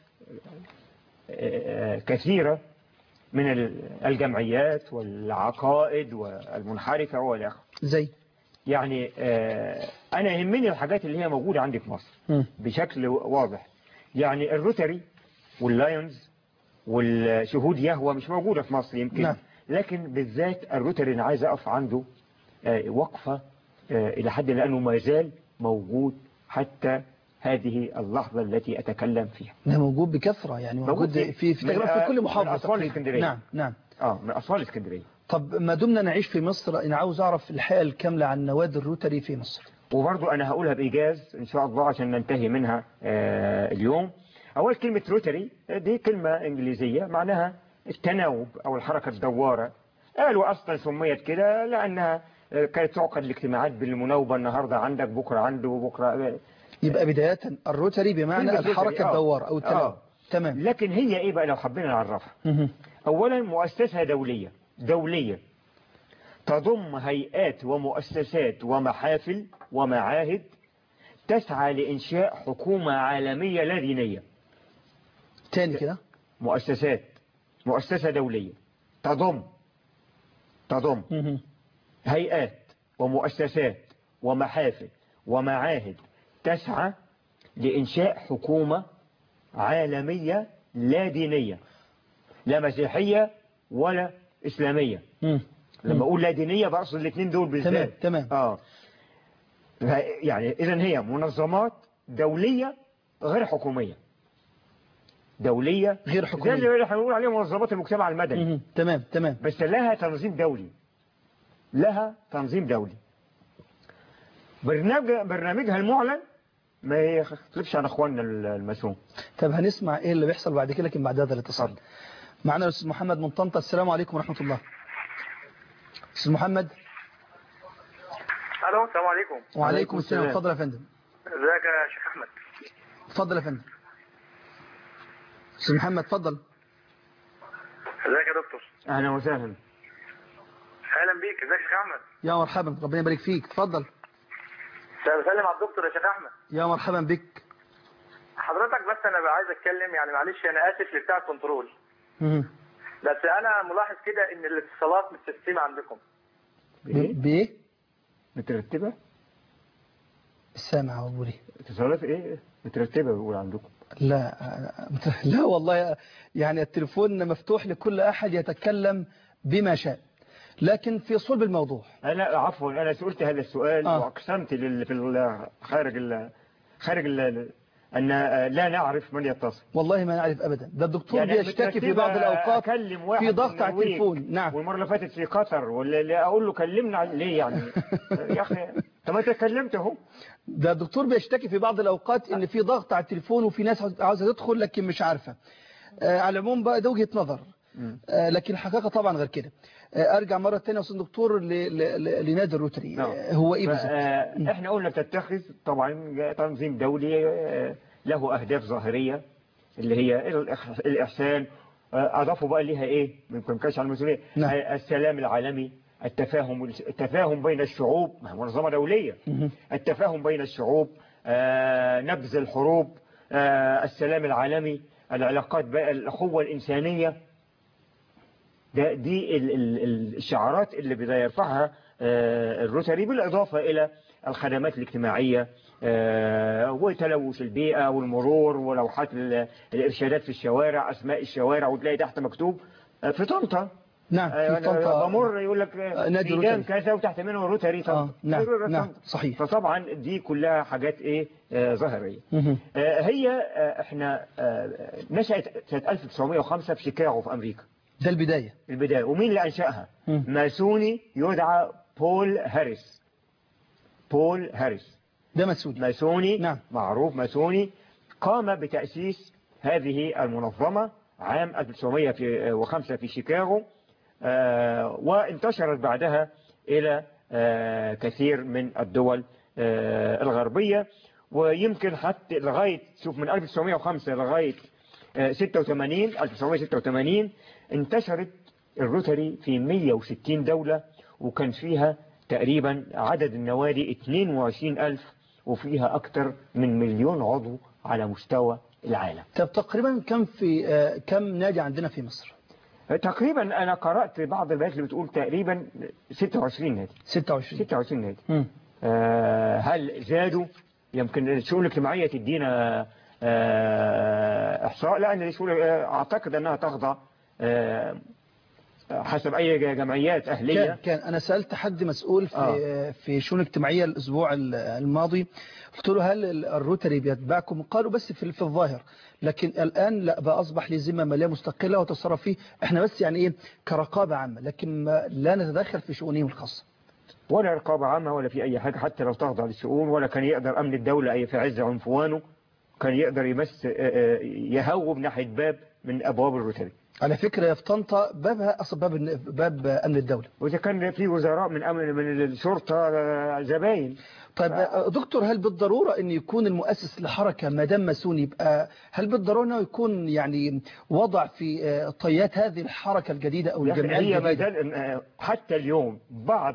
B: آه، كثيرة من ال- الجمعيات والعقائد والمنحرفة والآخر
A: زي
B: يعني آه، أنا يهمني الحاجات اللي هي موجودة عندي في مصر
A: مم.
B: بشكل واضح يعني الروتري واللايونز والشهود يهوى مش موجودة في مصر يمكن
A: نعم.
B: لكن بالذات الروتري أنا عايز أقف عنده آه، وقفة آه، إلى حد لأنه ما زال موجود حتى هذه اللحظة التي أتكلم فيها
A: ده موجود بكثرة يعني موجود
B: موجود
A: في
B: في-
A: في
B: من-
A: تقريبا في كل
B: من
A: محافظة
B: أسوان
A: تقريباً.
B: الإسكندرية.
A: نعم نعم
B: آه من أسوان الإسكندرية
A: طب ما دمنا نعيش في مصر أنا عاوز أعرف الحقيقة الكاملة عن نوادي الروتري في مصر
B: وبرضو أنا هقولها بإيجاز إن شاء الله عشان ننتهي منها آه، اليوم أول كلمة روتري دي كلمة إنجليزية معناها التناوب أو الحركة الدوارة قالوا أصلا سميت كده لأنها آه، كانت تعقد الاجتماعات بالمناوبة النهاردة عندك بكرة عنده وبكرة
A: يبقى بداية الروتري بمعنى
B: كلمة روتري،
A: الحركة
B: آه.
A: الدوار أو التناوب
B: آه.
A: تمام
B: لكن هي إيه بقى لو حبينا نعرفها
A: مهم.
B: أولا مؤسسة دولية دولية تضم هيئات ومؤسسات ومحافل ومعاهد تسعى لإنشاء حكومة عالمية لا دينية
A: تاني كده
B: مؤسسات مؤسسة دولية تضم تضم
A: مهم.
B: هيئات ومؤسسات ومحافل ومعاهد تسعى لإنشاء حكومة عالمية لا دينية لا مسيحية ولا إسلامية
A: مم.
B: لما أقول لا دينية بقصد الاثنين دول بالذات
A: تمام تمام
B: آه ف- يعني إذا هي منظمات دولية غير حكومية دولية
A: غير
B: زي
A: حكومية
B: اللي احنا بنقول عليها منظمات المجتمع المدني
A: مهم. تمام تمام
B: بس لها تنظيم دولي لها تنظيم دولي برنامج برنامجها المعلن ما يختلفش عن اخواننا الماسون
A: طب هنسمع ايه اللي بيحصل بعد كده لكن بعد هذا الاتصال
B: اتفضل.
A: معنا الاستاذ محمد من طنطا السلام عليكم ورحمة الله استاذ محمد
C: الو السلام عليكم
A: وعليكم
B: وعليكم
A: السلام
B: السلام.
A: اتفضل يا فندم
C: ازيك يا شيخ احمد
A: اتفضل يا فندم استاذ محمد اتفضل
C: ازيك يا دكتور
B: اهلا وسهلا
C: اهلا بيك ازيك يا شيخ احمد
A: يا مرحبا ربنا يبارك فيك اتفضل
C: بسلم على الدكتور يا شيخ احمد
A: يا مرحبا بك
C: حضرتك بس انا بقى عايز اتكلم يعني معلش انا اسف لبتاع الكنترول
A: مهم.
C: بس انا ملاحظ كده ان الاتصالات متسيستمه عندكم
B: بايه
A: ب- بايه
B: مترتبه
A: السامع أبو لي
B: اتصالات ايه مترتبه بيقول عندكم
A: لا لا والله يعني التليفون مفتوح لكل أحد يتكلم بما شاء لكن في صلب الموضوع
B: انا عفوا انا سئلت هذا السؤال
A: آه.
B: واقسمت لل... في ال... خارج ال... خارج ال... ان لا نعرف من يتصل
A: والله ما نعرف أبدا ده الدكتور
B: يعني
A: بيشتكي في بعض
B: مترتبة
A: الأوقات
B: أكلم واحد
A: في ضغط
B: من
A: على
B: النرويج
A: التليفون نعم
B: والمرة اللي فاتت في قطر ولا اللي أقول له كلمنا عن- ليه يعني يا أخي طب ما أنت كلمت أهو
A: ده الدكتور بيشتكي في بعض الأوقات إن في ضغط على التليفون وفي ناس عاوزة تدخل لكن مش عارفة آه على العموم بقى ده وجهة نظر آه لكن الحقيقة طبعا غير كده آه أرجع مرة تانية يا أستاذ دكتور ل- ل- ل- لنادي الروتري
B: نعم.
A: آه هو إيه
B: ف-
A: بالظبط؟
B: آه، احنا قلنا بتتخذ طبعا تنظيم دولي آه، له أهداف ظاهرية اللي هي الإح- الإحسان آه، أضافوا بقى ليها إيه ما كانش على المسؤولية
A: نعم.
B: آه، السلام العالمي التفاهم التفاهم بين الشعوب ما هي منظمة دولية
A: مهم.
B: التفاهم بين الشعوب آه، نبذ الحروب آه، السلام العالمي العلاقات بقى الأخوة الإنسانية ده دي ال- ال- ال- الشعارات اللي بدأ يرفعها آه، الروتري بالإضافة إلى الخدمات الاجتماعية آه، وتلوث البيئة والمرور ولوحات ال- الإرشادات في الشوارع أسماء الشوارع وتلاقي تحت مكتوب آه، في طنطا
A: نعم
B: آه،
A: في طنطا
B: بمر يقول لك آه،
A: آه، نادي
B: ميدان
A: روتري.
B: كذا وتحت منه روتري طنطا
A: آه، نعم،
B: روتري
A: نعم،
B: طنطا.
A: صحيح.
B: فطبعا دي كلها حاجات ايه آه، ظاهريه
A: مهم.
B: آه، هي آه، احنا آه، نشأت سنة 1905 في شيكاغو في أمريكا
A: ده البداية
B: البداية ومين اللي أنشأها
A: مم.
B: ماسوني يدعى بول هاريس بول هاريس
A: ده مسؤول
B: ماسوني
A: نعم.
B: معروف ماسوني قام بتأسيس هذه المنظمة عام 1905 في شيكاغو آه، وانتشرت بعدها إلى آه، كثير من الدول آه، الغربية ويمكن حتى لغاية شوف من 1905 لغاية آه، 86 1986 انتشرت الروتري في 160 دولة وكان فيها تقريبا عدد النوادي 22 ألف وفيها أكثر من مليون عضو على مستوى العالم
A: طب تقريبا كم في آه، كم نادي عندنا في مصر
B: تقريبا أنا قرأت بعض البيانات اللي بتقول تقريبا 26 نادي
A: 26
B: 26 نادي
A: مم.
B: آه، هل زادوا يمكن الشؤون الاجتماعية تدينا آه، إحصاء لأن الشؤون آه، أعتقد أنها تخضع آه، حسب أي جمعيات
A: كان
B: أهلية
A: كان انا سالت حد مسؤول في
B: آه.
A: في شؤون اجتماعيه الاسبوع ال- الماضي قلت له هل ال- الروتري بيتبعكم قالوا بس في في الظاهر لكن الان لا بقى اصبح لي ذمه ماليه مستقله وتصرف فيه احنا بس يعني ايه كرقابه عامه لكن ما لا نتدخل في شؤونهم الخاصه
B: ولا رقابة عامة ولا في أي حاجة حتى لو تخضع للشؤون ولا كان يقدر أمن الدولة أي في عز عنفوانه كان يقدر يمس آه، آه، يهوب ناحية باب من أبواب الروتري
A: على فكره في طنطا بابها اصلا باب الن- باب امن الدوله
B: وإذا كان في وزراء من أمن من الشرطة آه، زباين
A: طيب آه، دكتور هل بالضروره ان يكون المؤسس لحركه ما دام ماسوني يبقى هل بالضروره انه يكون يعني وضع في آه، طيات هذه الحركه الجديده او
B: يا أخي
A: الجمعيه
B: هي ما
A: الجديده
B: زال آه، حتى اليوم بعض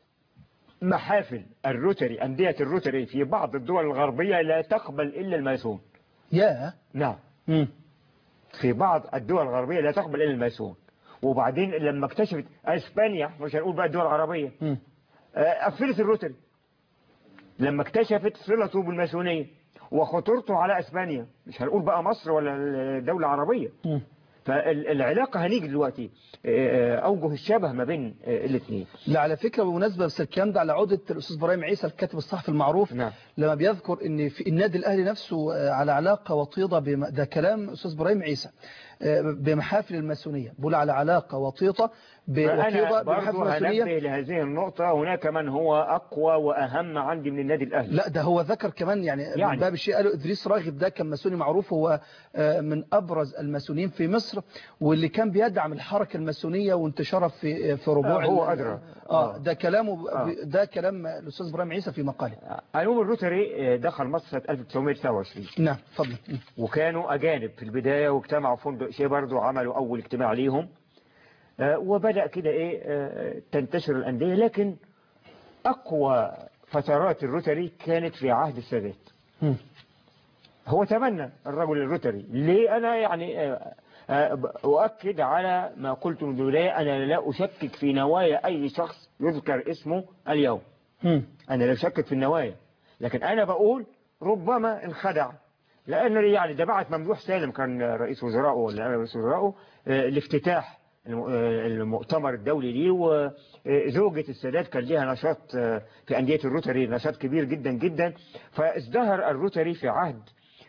B: محافل الروتري أندية الروتري في بعض الدول الغربية لا تقبل إلا الماسون
A: يا
B: نعم
A: مم.
B: في بعض الدول الغربية لا تقبل إلا الماسون وبعدين لما اكتشفت اسبانيا مش هنقول بقى الدول العربية
A: مم.
B: آه، قفلت الروتري لما اكتشفت صلته بالماسونية وخطورته على اسبانيا مش هنقول بقى مصر ولا دولة عربية
A: مم.
B: فالعلاقة هنيجي دلوقتي آه، آه، اوجه الشبه ما بين الاثنين
A: لا على فكرة بمناسبة بس الكلام ده على عودة الأستاذ إبراهيم عيسى الكاتب الصحفي المعروف
B: نعم.
A: لما بيذكر إن في النادي الأهلي نفسه آه، على علاقة وطيدة بم... ده كلام أستاذ إبراهيم عيسى آه، بمحافل الماسونية بقول على علاقة وطيدة ب... وطيدة
B: فأنا
A: بمحافل
B: برضو
A: الماسونية
B: هنبه لهذه النقطة هناك من هو أقوى وأهم عندي من النادي الأهلي
A: لا ده هو ذكر كمان يعني, يعني.
B: يعني.
A: من باب الشيء قالوا إدريس راغب ده كان ماسوني معروف هو آه، من أبرز الماسونيين في مصر واللي كان بيدعم الحركة الماسونية وانتشارها في في ربوع
B: آه، هو
A: ال-
B: أدرى.
A: اه
B: آه.
A: ده كلامه
B: آه.
A: ده كلام الأستاذ إبراهيم عيسى في مقاله
B: علوم الروتري آه، دخل مصر سنة 1929
A: نعم تفضل
B: وكانوا أجانب في البداية واجتمعوا في فندق شيبرد وعملوا أول اجتماع ليهم آه، وبدأ كده إيه آه، تنتشر الأندية لكن أقوى فترات الروتري كانت في عهد السادات
A: مم.
B: هو تمنى الرجل الروتري ليه أنا يعني آه، آه، ب- أؤكد على ما قلت من البداية أنا لا أشكك في نوايا أي شخص يذكر اسمه اليوم
A: مم.
B: أنا لا أشكك في النوايا لكن أنا بقول ربما انخدع لأن يعني ده بعت ممدوح سالم كان رئيس وزرائه ولا أنا رئيس وزرائه آه، لافتتاح الم- آه، المؤتمر الدولي ليه وزوجة السادات كان ليها نشاط آه، في أندية الروتري نشاط كبير جدا جدا فازدهر الروتري في عهد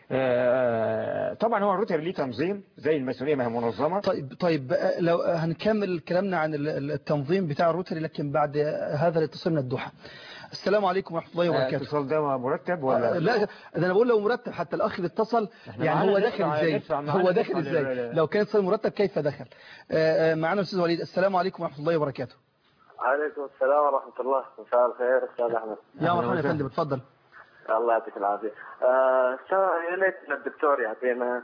B: آه، طبعا هو الروتري ليه تنظيم زي الماسونية ما هي منظمة
A: طيب طيب بقى لو هنكمل كلامنا عن ال- ال- التنظيم بتاع الروتري لكن بعد هذا الاتصال من الدوحة السلام عليكم ورحمة الله وبركاته
B: الاتصال ده مرتب
A: آه،
B: ولا
A: لا ده انا بقول لو مرتب حتى الاخ اللي اتصل
B: إحنا
A: يعني
B: معانا
A: هو
B: ندفع-
A: داخل ازاي
B: ندفع معانا
A: هو
B: ندفع
A: داخل ازاي
B: لل-
A: لو كان اتصال مرتب كيف دخل آه، آه، معنا استاذ وليد السلام عليكم ورحمة الله وبركاته
D: عليكم السلام ورحمة الله مساء الخير أستاذ أحمد
A: يا
B: أهلا
A: مرحبا يا
B: وسهلا.
A: فندم اتفضل
D: الله يعطيك العافية آه، أستاذ يا ليت إن الدكتور يعطينا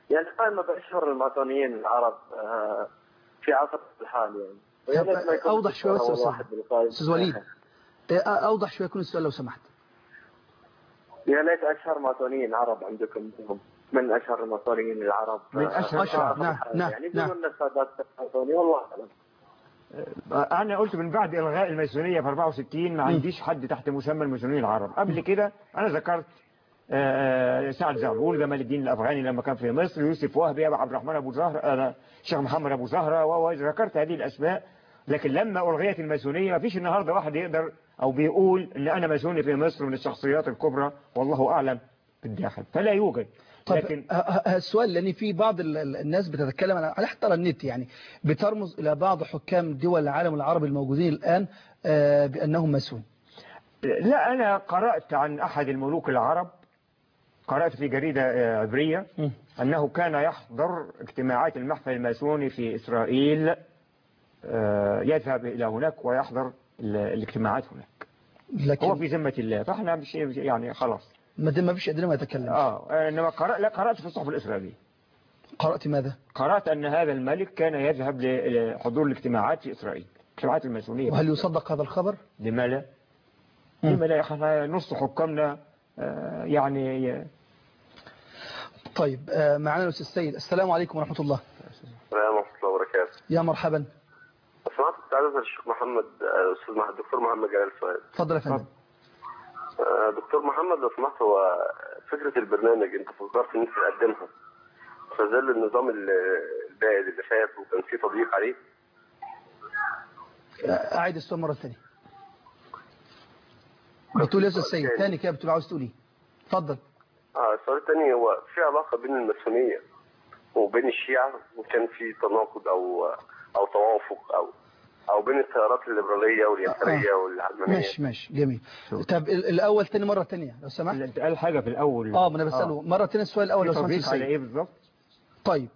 D: يعني قائمة بأشهر الماسونيين العرب آه، في عصر الحال يعني ويا
A: طب،
D: ليت ما يكون
A: أوضح
D: في
A: شوية بس
D: أول
A: يا أستاذ.
D: واحد بالقائمة.
A: أستاذ وليد إيه، أوضح شوية يكون السؤال لو سمحت
D: يا ليت أشهر ماسونيين عرب عندكم هم من أشهر الماسونيين العرب
B: من
D: آه،
B: أشهر-
D: في عصر
A: نعم،
D: الحال.
A: نعم،
D: يعني
A: نعم.
D: يقولون السادات ماسوني والله أعلم
B: أنا قلت من بعد إلغاء الماسونية في 64 ما عنديش حد تحت مسمى الماسونيين العرب قبل كده أنا ذكرت آه، سعد زغلول جمال الدين الأفغاني لما كان في مصر يوسف وهبي أبو عبد الرحمن أبو زهرة أنا الشيخ محمد أبو زهرة وذكرت هذه الأسماء لكن لما ألغيت الماسونية ما فيش النهاردة واحد يقدر أو بيقول إن أنا ماسوني في مصر من الشخصيات الكبرى والله أعلم في الداخل فلا يوجد
A: طب
B: لكن
A: ه- ه- السؤال لأن في بعض ال- ال- الناس بتتكلم على على حتى على النت يعني بترمز إلى بعض حكام دول العالم العربي الموجودين الآن آه، بأنهم ماسون
B: لا أنا قرأت عن أحد الملوك العرب قرأت في جريدة آه، عبرية
A: مم.
B: أنه كان يحضر اجتماعات المحفل الماسوني في إسرائيل آه، يذهب إلى هناك ويحضر ال- الاجتماعات هناك هو
A: لكن
B: في ذمة الله فاحنا مش يعني خلاص
A: ما دام ما فيش قدرنا ما يتكلم
B: اه انما قرأ لا قرأت في الصحف الإسرائيلية
A: قرأت ماذا
B: قرأت أن هذا الملك كان يذهب ل- لحضور الاجتماعات في إسرائيل اجتماعات الماسونية
A: وهل يصدق هذا الخبر
B: لما لا
A: مم.
B: لما لا احنا نص حكامنا آه، يعني
A: طيب آه، معنا الأستاذ السيد السلام عليكم ورحمة الله
D: السلام ورحمة الله وبركاته
A: يا مرحبا
D: سمعت استاذ الشيخ محمد آه، استاذ مح- الدكتور محمد جلال سؤال
A: اتفضل يا فندم
D: آه، دكتور محمد لو سمحت هو فكرة البرنامج انت فكرت ان انت تقدمها في ظل النظام ال- البائد اللي فات وكان فيه تضييق عليه
A: آه، أعيد السؤال مرة ثانية بتقول يا أستاذ السيد ثاني كده بتقول عاوز تقول إيه اتفضل
D: اه السؤال الثاني هو في علاقة بين الماسونية وبين الشيعة وكان في تناقض او او توافق او او بين التيارات الليبرالية واليسارية والعلمانية
A: ماشي ماشي جميل طب ال- الأول تاني مرة تانية لو سمحت
B: انت قال حاجة في الأول
A: اه ما انا بسأله مرة تانية السؤال الأول
B: في
A: لو سمحت
B: تضييق على
A: السيد
B: ايه بالظبط
A: طيب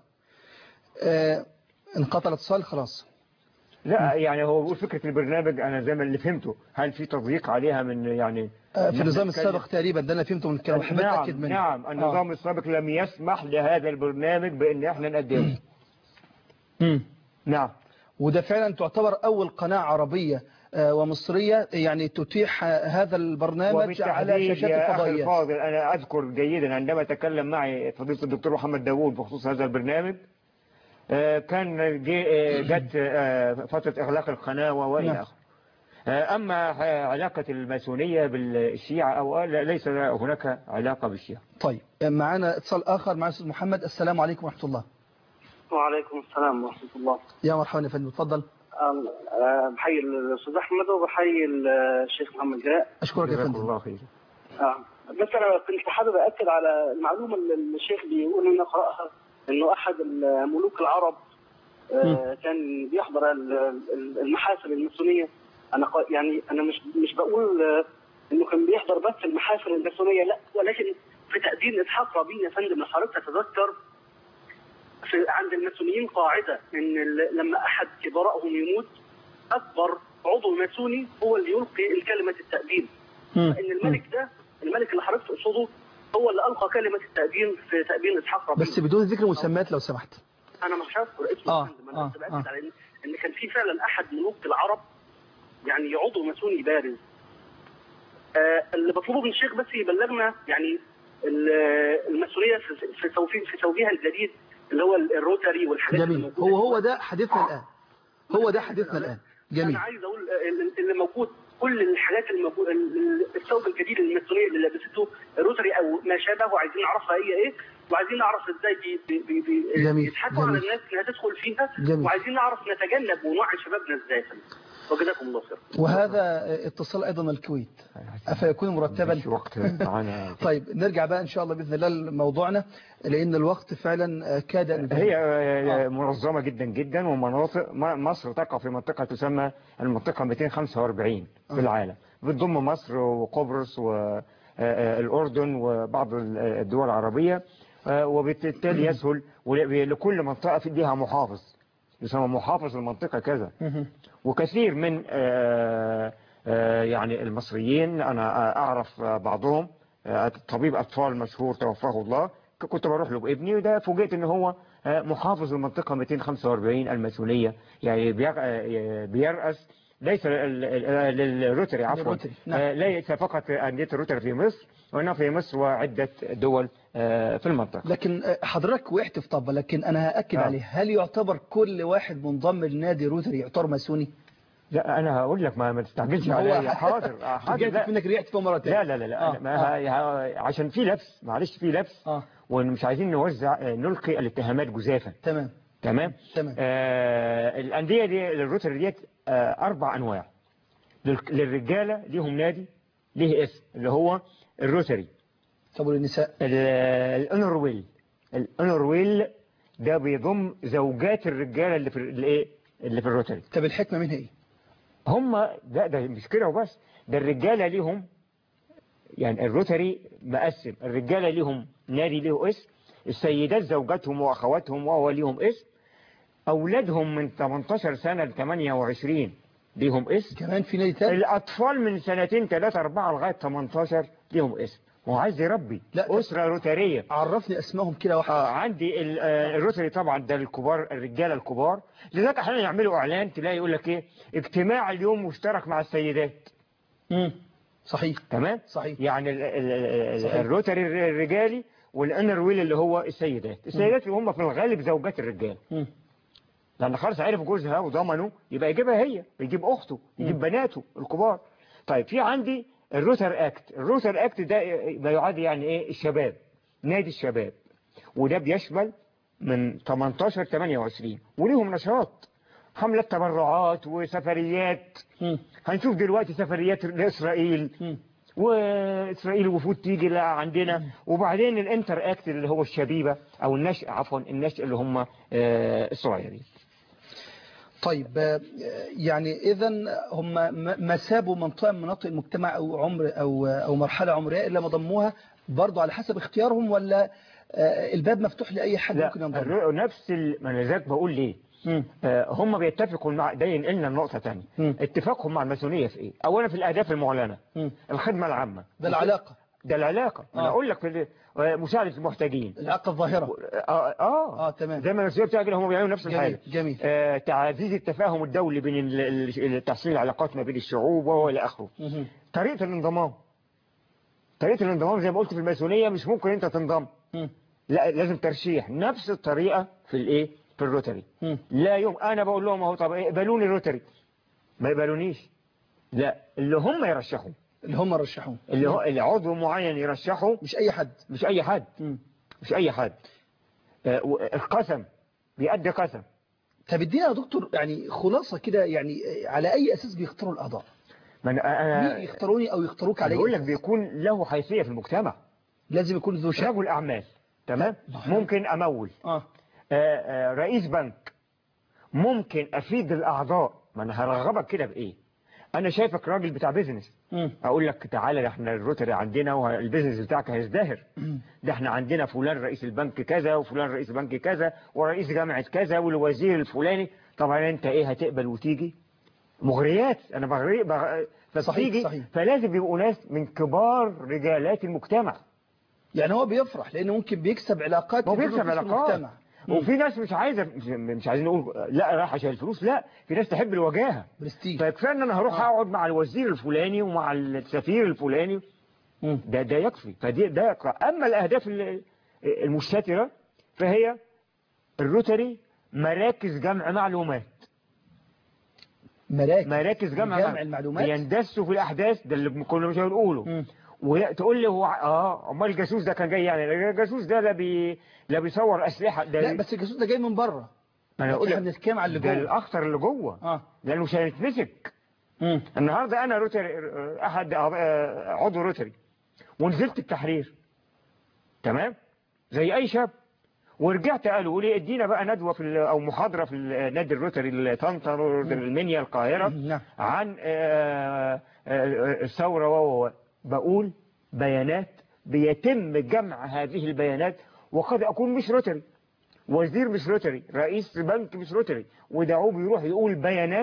A: آه انقطع الاتصال خلاص
B: لا يعني هو بيقول فكرة البرنامج أنا زي ما اللي فهمته هل في تضييق عليها من يعني
A: آه في
B: نحن
A: النظام
B: نتكلم-
A: السابق تقريبا ده انا فهمته من الكلام حبيت
B: نعم
A: اتاكد منه
B: نعم النظام السابق لم يسمح لهذا البرنامج بأن احنا نقدمه
A: مم.
B: نعم
A: وده فعلا تعتبر اول قناة عربية آه ومصرية يعني تتيح آه، هذا البرنامج على
B: وبالتحديد
A: شاشات
B: يا أخي
A: الفضائيات
B: الفاضل أنا أذكر جيدا عندما تكلم معي فضيلة الدكتور محمد داوود بخصوص هذا البرنامج آه، كان جي- آه، جت آه، فترة إغلاق القناة وإلى
A: نعم.
B: آخره آه، أما آه، علاقة الماسونية بالشيعة أو لا ليس هناك علاقة بالشيعة
A: طيب آه، معانا اتصال اخر مع الاستاذ محمد السلام عليكم ورحمة الله
C: وعليكم السلام ورحمة الله
A: يا مرحبا يا فندم اتفضل
C: آه، بحيي الأستاذ أحمد وبحيي الشيخ محمد جاء
A: اشكرك يا
B: جزاكم
A: فندم
B: الله خير
C: آه. بس أنا كنت حابب أكد على المعلومة اللي الشيخ بيقول إن أقرأها إنه أحد الملوك العرب آه كان بيحضر ال- ال- المحافل الماسونية أنا قا- يعني أنا مش مش بقول آه، إنه كان بيحضر بس المحافل الماسونية لا ولكن في تقديم إسحاق رابين يا فندم لو حضرتك تتذكر في عند الماسونيين قاعدة إن ال- لما أحد كبراءهم يموت أكبر عضو ماسوني هو اللي يلقي الكلمة التأديب
A: مم.
C: ان الملك ده الملك اللي حضرتك تقصده هو اللي القى كلمه التأدين في تأدين اسحاق ربيع
A: بس بدون ذكر مسميات لو سمحت
C: انا مش هذكر اسمه
A: آه،
C: يا فندم، انا
A: آه،
C: بس باكد
A: آه.
C: على ان ان كان في فعلا احد ملوك العرب يعني عضو ماسوني بارز آه اللي بطلبه من الشيخ بس يبلغنا يعني ال- الماسونيه في في توفي- في توجيهها الجديد اللي هو الروتاري والحاجات اللي
A: جميل
C: موجودة
A: هو هو
C: دلوقتي.
A: ده حديثنا الآن هو ده حديثنا الآن جميل
C: انا عايز اقول ال- اللي موجود كل الحاجات اللي موجود الثوب الجديد الماسونيه اللي لبسته روتري او ما شابهه عايزين نعرفها هي ايه وعايزين نعرف ازاي بي بي بي بي
A: جميل،
C: يضحكوا على
A: جميل.
C: الناس انها تدخل فيها
A: جميل.
C: وعايزين نعرف نتجنب ونوعي شبابنا ازاي وجزاكم الله خير
A: وهذا اتصال أيضا من الكويت أفيكون مرتبا
B: مفيش وقت معانا
A: طيب نرجع بقى إن شاء الله بإذن الله لموضوعنا لأن الوقت فعلا كاد أن ينتهي.
B: هي آه، منظمة جدا جدا ومناطق م- مصر تقع في منطقة تسمى المنطقة 245 في العالم بتضم مصر وقبرص والأردن وبعض ال- الدول العربية آه، وبالتالي يسهل ولكل منطقة في ليها محافظ يسمى محافظ المنطقة كذا
A: مهم.
B: وكثير من آه، آه، يعني المصريين أنا أعرف آه، بعضهم آه، طبيب أطفال مشهور توفاه الله كنت بروح له بابني وده فوجئت ان هو آه، محافظ المنطقة 245 الماسونية يعني بيغ- آه، بيرأس ليس ال- ال- للروتري عفوا
A: للروتري، نعم.
B: آه، ليس فقط أندية الروتري في مصر وإنما في مصر وعدة دول آه، في المنطقة
A: لكن آه، حضرتك وقعت في طبة لكن أنا هأكد
B: آه.
A: عليه هل يعتبر كل واحد منضم لنادي روتري يعتبر ماسوني؟
B: لا أنا هقول لك ما, ما تستعجلش
A: ما هو
B: عليا حاضر آه، حاضر
A: رجعت
B: لا
A: منك رجعت في مرة تانية
B: لا لا لا, لا.
A: آه،
B: أنا ما
A: آه.
B: ه- ه- عشان في لبس معلش في لبس
A: آه
B: ومش عايزين نوزع آه، نلقي الاتهامات جزافا
A: تمام
B: تمام
A: تمام
B: آه الأندية دي الروتري ديت آه أربع أنواع لل- للرجالة ليهم نادي ليه اسم اللي هو الروتري
A: طب وللنساء
B: ال- الأونرويل الأونرويل ده بيضم زوجات الرجالة اللي في الايه اللي في الروتري
A: طب الحكمة منها إيه؟
B: هم ده ده مش كده وبس ده الرجالة ليهم يعني الروتري مقسم الرجالة ليهم نادي ليه اسم السيدات زوجاتهم وأخواتهم وهو ليهم اسم أولادهم من 18 سنة ل 28 ليهم اسم
A: كمان في نادي تاني؟
B: الأطفال من سنتين ثلاثة أربعة لغاية 18 ليهم اسم هو عايز يربي
A: لا،
B: أسرة روتارية
A: عرفني أسمائهم كده واحدة
B: آه عندي ال- آه، الروتري طبعا ده الكبار الرجاله الكبار لذلك احيانا يعملوا اعلان تلاقي يقول لك ايه اجتماع اليوم مشترك مع السيدات
A: مم. صحيح
B: تمام
A: صحيح
B: يعني ال ال ال
A: صحيح.
B: الروتري الر- الرجالي والانر ويل اللي هو السيدات السيدات اللي هم في الغالب زوجات الرجال
A: مم.
B: لان خلاص عرف جوزها وضمنه يبقى يجيبها هي يجيب اخته يجيب بناته الكبار طيب في عندي الروتر اكت الروتر اكت ده ما يعاد يعني ايه الشباب نادي الشباب وده بيشمل من 18 28 وليهم نشاط حملة تبرعات وسفريات
A: مم.
B: هنشوف دلوقتي سفريات لإسرائيل
A: مم.
B: وإسرائيل وفود تيجي لا عندنا وبعدين الانتر اكت اللي هو الشبيبة أو النشء عفوا النشء اللي هم آه، الصغيرين
A: طيب آه، يعني إذا هم ما ما سابوا منطقة من مناطق المجتمع أو عمر أو أو مرحلة عمرية إلا ما ضموها برضه على حسب اختيارهم ولا آه، الباب مفتوح لأي حد
B: لا
A: ممكن ينضم
B: الر- نفس ال... ما انا ذاك بقول ليه
A: مم.
B: آه، هم بيتفقوا مع ده ينقلنا النقطة تانية
A: مم.
B: اتفاقهم مع الماسونية في ايه اولا في الاهداف المعلنة
A: مم.
B: الخدمة العامة
A: ده العلاقة
B: ده العلاقة انا
A: آه.
B: اقول لك في ال- آه، مساعدة المحتاجين
A: العلاقة الظاهرة
B: اه اه,
A: آه تمام
B: زي ما الماسونية بتعمل هم بيعملوا نفس
A: جميل
B: الحاجة
A: جميل
B: آه، تعزيز التفاهم الدولي بين ال- ال- تحسين العلاقات ما بين الشعوب وهو الى اخره
A: مهم.
B: طريقة الانضمام طريقة الانضمام زي ما قلت في الماسونية مش ممكن انت تنضم
A: مم.
B: لا لازم ترشيح نفس الطريقة في الايه في الروتري
A: مم.
B: لا يوم انا بقول لهم اهو طب اقبلوني روتري ما يقبلونيش لا اللي هم يرشحوا
A: اللي هم رشحوه
B: اللي هو اللي عضو معين يرشحه
A: مش أي حد
B: مش اي حد
A: مم.
B: مش اي حد آه، و- القسم بيأدي قسم
A: طب ادينا يا دكتور يعني خلاصة كده يعني آه، على أي أساس بيختاروا الأعضاء
B: ما انا
A: مين
B: انا
A: يختاروني أو يختاروك على
B: بقول
A: أي
B: لك
A: أساس
B: بيكون له حيثية في المجتمع
A: لازم يكون ذو شأن
B: رجل اعمال تمام ممكن امول
A: آه
B: آه، آه، رئيس بنك ممكن افيد الاعضاء ما انا هرغبك كده بايه انا شايفك راجل بتاع بيزنس
A: مم.
B: اقول لك تعالى ده احنا الروتري عندنا والبيزنس بتاعك هيزدهر
A: مم.
B: ده احنا عندنا فلان رئيس البنك كذا وفلان رئيس البنك كذا ورئيس جامعة كذا والوزير الفلاني طبعا انت ايه هتقبل وتيجي مغريات انا بغري بغ... فبتيجي
A: صحيح.
B: فلازم يبقوا ناس من كبار رجالات المجتمع
A: يعني هو بيفرح لأنه ممكن بيكسب علاقات
B: هو
A: كتير
B: بيكسب
A: في
B: علاقات
A: المجتمع مم.
B: وفي ناس مش عايزه مش, مش عايزين نقول لا راح عشان الفلوس لا في ناس تحب الوجاهه
A: برستيج
B: فكفايه ان انا هروح
A: آه.
B: اقعد مع الوزير الفلاني ومع السفير الفلاني
A: مم.
B: ده ده يكفي فدي ده اما الاهداف ال- المستتره فهي الروتري مراكز جمع معلومات
A: مراكز
B: مراكز جمع,
A: جمع المعلومات
B: يندسوا في الاحداث ده اللي كنا مش هنقوله
A: مم.
B: وتقول لي هو اه امال الجاسوس ده كان جاي يعني الجاسوس ده لا بي لا بيصور اسلحه ده
A: لا بس الجاسوس ده جاي من بره
B: ما انا اقول
A: احنا
B: لك
A: بنتكلم على اللي
B: ده
A: جوه
B: الاخطر اللي جوه
A: اه
B: لانه مش هيتمسك
A: مم.
B: النهارده انا روتري احد آه، عضو روتري ونزلت التحرير تمام زي اي شاب ورجعت قالوا لي ادينا بقى ندوه في ال- او محاضره في ال- نادي الروتري الطنطا المنيا القاهره
A: نعم
B: عن آه، آه، الثوره و و- بقول بيانات بيتم جمع هذه البيانات وقد اكون مش روتري وزير مش روتري رئيس بنك مش روتري ودعوه بيروح يقول بيانات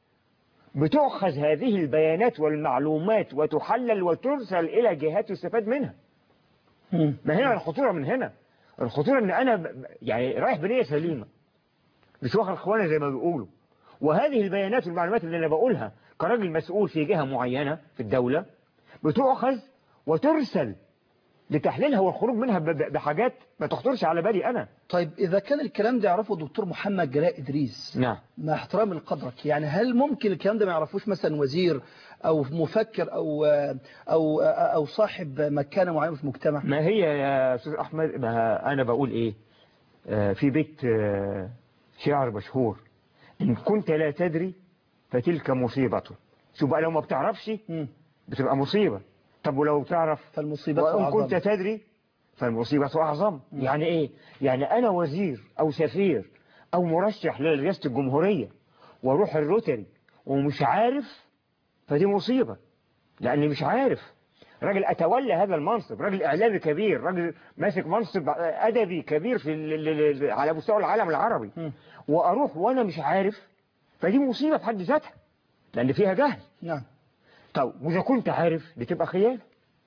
B: بتؤخذ هذه البيانات والمعلومات وتحلل وترسل إلى جهات يستفاد منها
A: مم.
B: ما هنا الخطورة من هنا الخطورة ان انا ب- يعني رايح بنية سليمة مش واخد اخوانا زي ما بيقولوا وهذه البيانات والمعلومات اللي انا بقولها كراجل مسؤول في جهة معينة في الدولة بتؤخذ وترسل لتحليلها والخروج منها ب- ب- بحاجات ما تخطرش على بالي انا
A: طيب إذا كان الكلام ده يعرفه دكتور محمد جلاء إدريس
B: نعم
A: مع احترام لقدرك يعني هل ممكن الكلام ده ما يعرفوش مثلا وزير أو مفكر أو أو أو صاحب مكانة معينة في المجتمع
B: ما هي يا استاذ احمد ما انا بقول ايه آه، في بيت آه، شعر مشهور ان كنت لا تدري فتلك مصيبة شو بقى لو ما بتعرفش
A: مم.
B: بتبقى مصيبة طب ولو تعرف
A: فالمصيبة
B: وإن
A: أعظم
B: كنت تدري فالمصيبة أعظم يعني إيه يعني أنا وزير أو سفير أو مرشح لرئاسة الجمهورية واروح الروتري ومش عارف فدي مصيبة لأني مش عارف راجل أتولى هذا المنصب راجل إعلامي كبير راجل ماسك منصب أدبي كبير في ال- ال- ال- على مستوى العالم العربي
A: مم.
B: وأروح وأنا مش عارف فدي مصيبة في حد ذاتها لأن فيها جهل
A: نعم
B: طب وإذا كنت عارف بتبقى خيانة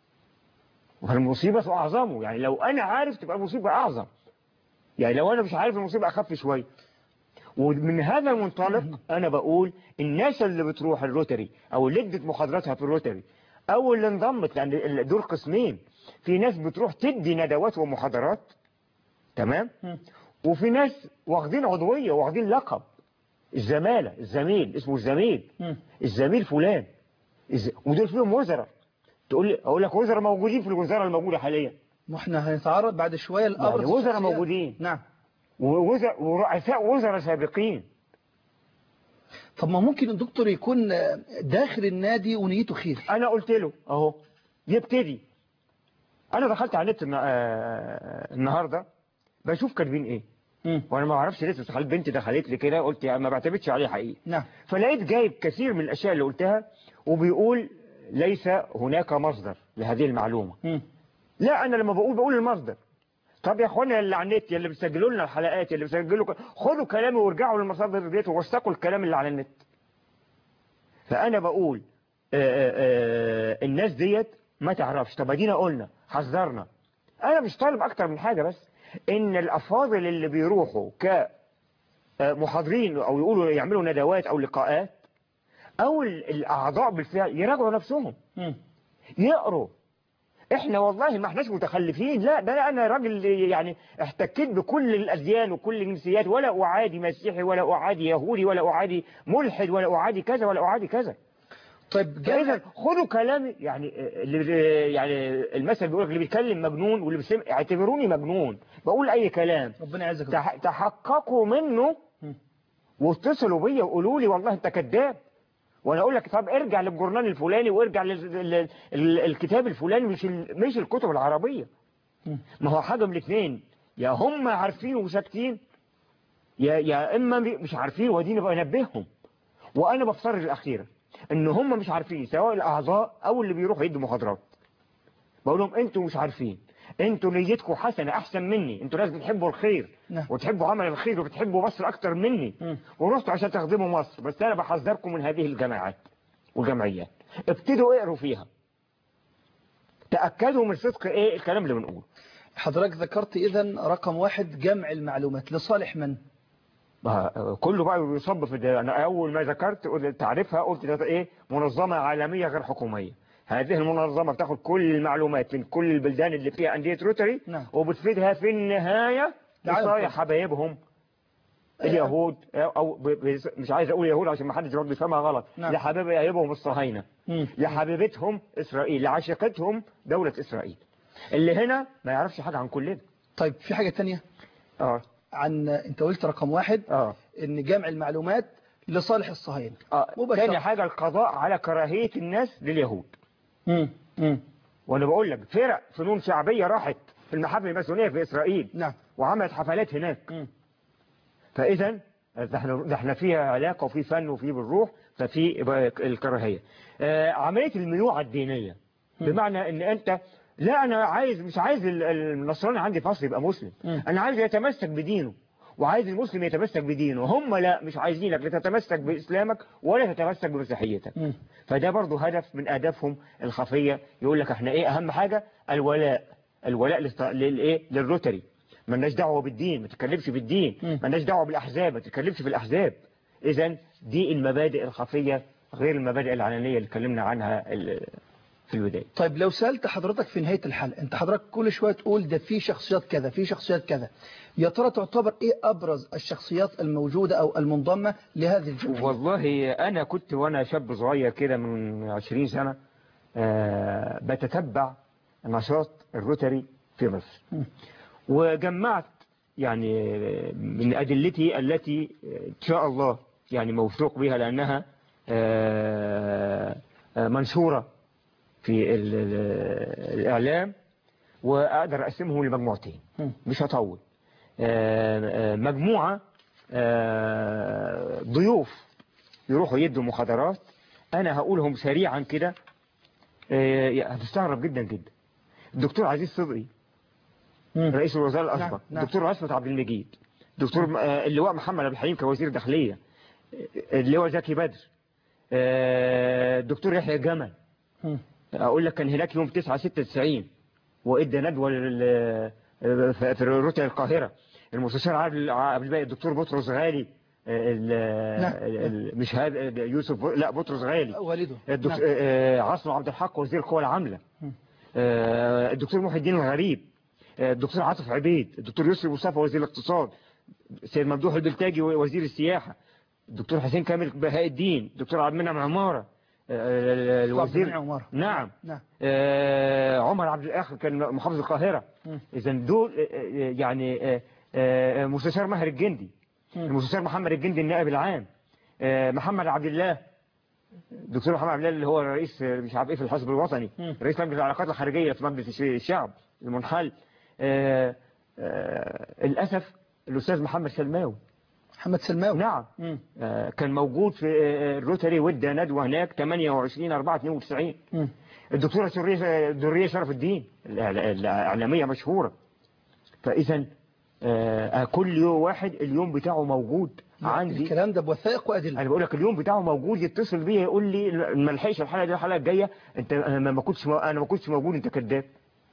B: والمصيبة أعظمه يعني لو أنا عارف تبقى المصيبة أعظم يعني لو أنا مش عارف المصيبة أخف شوية ومن هذا المنطلق أنا بقول الناس اللي بتروح الروتري أو اللي ادت محاضراتها في الروتري أو اللي انضمت لأن ال- دول قسمين في ناس بتروح تدي ندوات ومحاضرات تمام
A: مم.
B: وفي ناس واخدين عضوية واخدين لقب الزمالة الزميل اسمه الزميل
A: مم.
B: الزميل فلان إز... ودول فيهم وزراء تقول لي اقول لك وزراء موجودين في الوزاره الموجوده حاليا
A: ما احنا هنتعرض بعد شوية لأبرز
B: يعني وزراء
A: الشخصيات.
B: موجودين.
A: نعم
B: ووزراء ورؤساء وزراء سابقين
A: طب ما ممكن الدكتور يكون داخل النادي ونيته خير
B: انا قلت له اهو يبتدي انا دخلت على النت النا- آه، النهارده بشوف كاتبين ايه
A: مم.
B: وانا ما اعرفش لسه بس بنتي دخلت لي كده قلت يعني ما بعتمدش عليه حقيقي
A: نعم
B: فلقيت جايب كثير من الاشياء اللي قلتها وبيقول ليس هناك مصدر لهذه المعلومه
A: مم.
B: لا انا لما بقول بقول المصدر طب يا اخوانا اللي على النت يا اللي بتسجلوا لنا الحلقات يا اللي بتسجلوا ك- خدوا كلامي وارجعوا للمصادر ديت ووثقوا الكلام اللي على النت فانا بقول آآ آآ الناس ديت ما تعرفش طب ادينا قلنا حذرنا انا مش طالب اكتر من حاجه بس ان الافاضل اللي بيروحوا كمحاضرين او يقولوا يعملوا ندوات او لقاءات او ال- الاعضاء بالفعل يراجعوا نفسهم
A: مم.
B: يقروا احنا والله ما احناش متخلفين لا ده انا راجل يعني احتكيت بكل الاديان وكل الجنسيات ولا اعادي مسيحي ولا اعادي يهودي ولا اعادي ملحد ولا اعادي كذا ولا اعادي كذا
A: طيب
B: فاذا
A: جامع
B: خدوا كلامي يعني اللي يعني المثل بيقول لك اللي بيتكلم مجنون واللي بيسمع اعتبروني مجنون بقول اي كلام
A: ربنا يعزك يا
B: تح- تحققوا منه
A: مم.
B: واتصلوا بيا وقولوا لي والله انت كذاب وانا اقول لك طب ارجع للجورنال الفلاني وارجع للكتاب الفلاني مش ال- مش الكتب العربيه
A: مم.
B: ما هو حاجه من الاثنين يا هم عارفين وساكتين يا يا اما بي- مش عارفين واديني بنبههم وانا بفترض الاخيره ان هم مش عارفين سواء الاعضاء او اللي بيروحوا يدوا محاضرات بقول لهم انتوا مش عارفين انتوا نيتكم حسنه احسن مني انتوا ناس بتحبوا الخير
A: نعم.
B: وتحبوا عمل الخير وبتحبوا مصر اكتر مني
A: مم.
B: ورحتوا عشان تخدموا مصر بس انا بحذركم من هذه الجماعات والجمعيات ابتدوا اقروا فيها تاكدوا من صدق ايه الكلام اللي بنقوله
A: حضرتك ذكرت إذا رقم واحد جمع المعلومات لصالح من
B: ما- كله بقى بيصب في ده انا اول ما ذكرت قلت- تعرفها قلت ده ايه منظمه عالميه غير حكوميه هذه المنظمه بتاخد كل المعلومات من كل البلدان اللي فيها انديه روتري
A: نعم.
B: وبتفيدها في النهايه
A: العالم
B: لصالح
A: كله.
B: حبايبهم اليهود او ب- ب- مش عايز اقول يهود عشان ما حدش برضه يفهمها غلط
A: نعم.
B: لحبايبهم الصهاينه
A: مم.
B: لحبيبتهم اسرائيل لعشيقتهم دوله اسرائيل اللي هنا ما يعرفش حاجه عن كلنا
A: طيب في حاجة تانية
B: اه
A: عن انت قلت رقم واحد
B: اه
A: ان جمع المعلومات لصالح الصهاينة
B: اه
A: مباشرة.
B: تاني حاجه القضاء على كراهيه الناس لليهود
A: مم. مم.
B: وانا بقول لك فرق فنون شعبيه راحت في المحافل الماسونيه في اسرائيل
A: نعم
B: وعملت حفلات هناك
A: مم.
B: فاذا ده احنا ده احنا فيها علاقه وفي فن وفي بالروح ففي بقى الكراهيه آه عمليه الميوعه الدينيه بمعنى ان انت لا انا عايز مش عايز ال- النصراني عندي في مصر يبقى مسلم
A: مم.
B: انا عايز يتمسك بدينه وعايز المسلم يتمسك بدينه هم لا مش عايزينك لا تتمسك باسلامك ولا تتمسك بمسيحيتك
A: مم.
B: فده برضو هدف من اهدافهم الخفيه يقول لك احنا ايه اهم حاجه الولاء الولاء للط- للايه للروتري مالناش دعوة بالدين ما تتكلمش بالدين
A: مم.
B: مالناش دعوة بالأحزاب ما تتكلمش في الأحزاب إذا دي المبادئ الخفية غير المبادئ العلنية اللي اتكلمنا عنها ال- في البداية
A: طيب لو سألت حضرتك في نهاية الحلقة انت حضرتك كل شوية تقول ده في شخصيات كذا في شخصيات كذا يا ترى تعتبر ايه ابرز الشخصيات الموجودة او المنضمة لهذه الجمعية
B: والله أنا كنت وأنا شاب صغير كده من 20 سنة آه، بتتبع نشاط الروتري في مصر
A: مم.
B: وجمعت يعني من أدلتي التي إن شاء الله يعني موثوق بها لأنها آه، آه، منشورة في ال- ال- الإعلام وأقدر أقسمه لمجموعتين
A: مم.
B: مش هطول آه، آه، مجموعة آه، ضيوف يروحوا يدوا محاضرات أنا هقولهم سريعا كده آه، هتستغرب جدا جدا الدكتور عزيز صدقي
A: مم.
B: رئيس الوزراء الأسبق
A: نعم، نعم.
B: دكتور عصمت عبد المجيد دكتور آه، اللواء محمد عبد الحليم كوزير داخلية آه، اللواء زكي بدر آه، الدكتور يحيى جمل
A: مم.
B: اقول لك كان هناك يوم 9 6 90 وادى ندوه لل- في في روتين القاهره المستشار عادل عبد الباقي الدكتور بطرس غالي ال-
A: نعم.
B: ال- مش هذا يوسف لا بطرس غالي
A: والده
B: الدك-
A: نعم.
B: آه، عاصم عبد الحق وزير القوى العامله
A: مم.
B: آه، الدكتور محي الدين الغريب آه، الدكتور عاطف عبيد الدكتور يسري مصطفى وزير الاقتصاد سيد ممدوح البلتاجي وزير السياحه الدكتور حسين كامل بهاء الدين الدكتور عبد المنعم عماره آه، الوزير
A: عبد المنعم عمارة.
B: نعم
A: نعم
B: آه، عمر عبد الآخر كان محافظ القاهرة
A: مم.
B: إذا دول آه، آه، يعني آه، آه، مستشار ماهر الجندي
A: مم.
B: المستشار محمد الجندي النائب العام آه، محمد عبد الله دكتور محمد عبد الله اللي هو رئيس آه، مش عارف ايه في الحزب الوطني
A: مم.
B: رئيس لجنة العلاقات الخارجية في مجلس الش- الشعب المنحل آه، آه، للأسف الأستاذ محمد سلماوي
A: محمد سلماوي
B: نعم
A: مم.
B: آه، كان موجود في آه، الروتري ودى ندوة هناك 28 4 92
A: مم.
B: الدكتورة سرية درية شرف الدين الإعلا- الإعلامية مشهورة فإذا آه، كل يوم واحد اليوم بتاعه موجود عندي
A: الكلام ده بوثائق وادله
B: انا بقول لك اليوم بتاعه موجود يتصل بيا يقول لي ما لحقش الحلقه دي الحلقه الجايه انت انا ما كنتش مو- انا ما كنتش موجود انت كذاب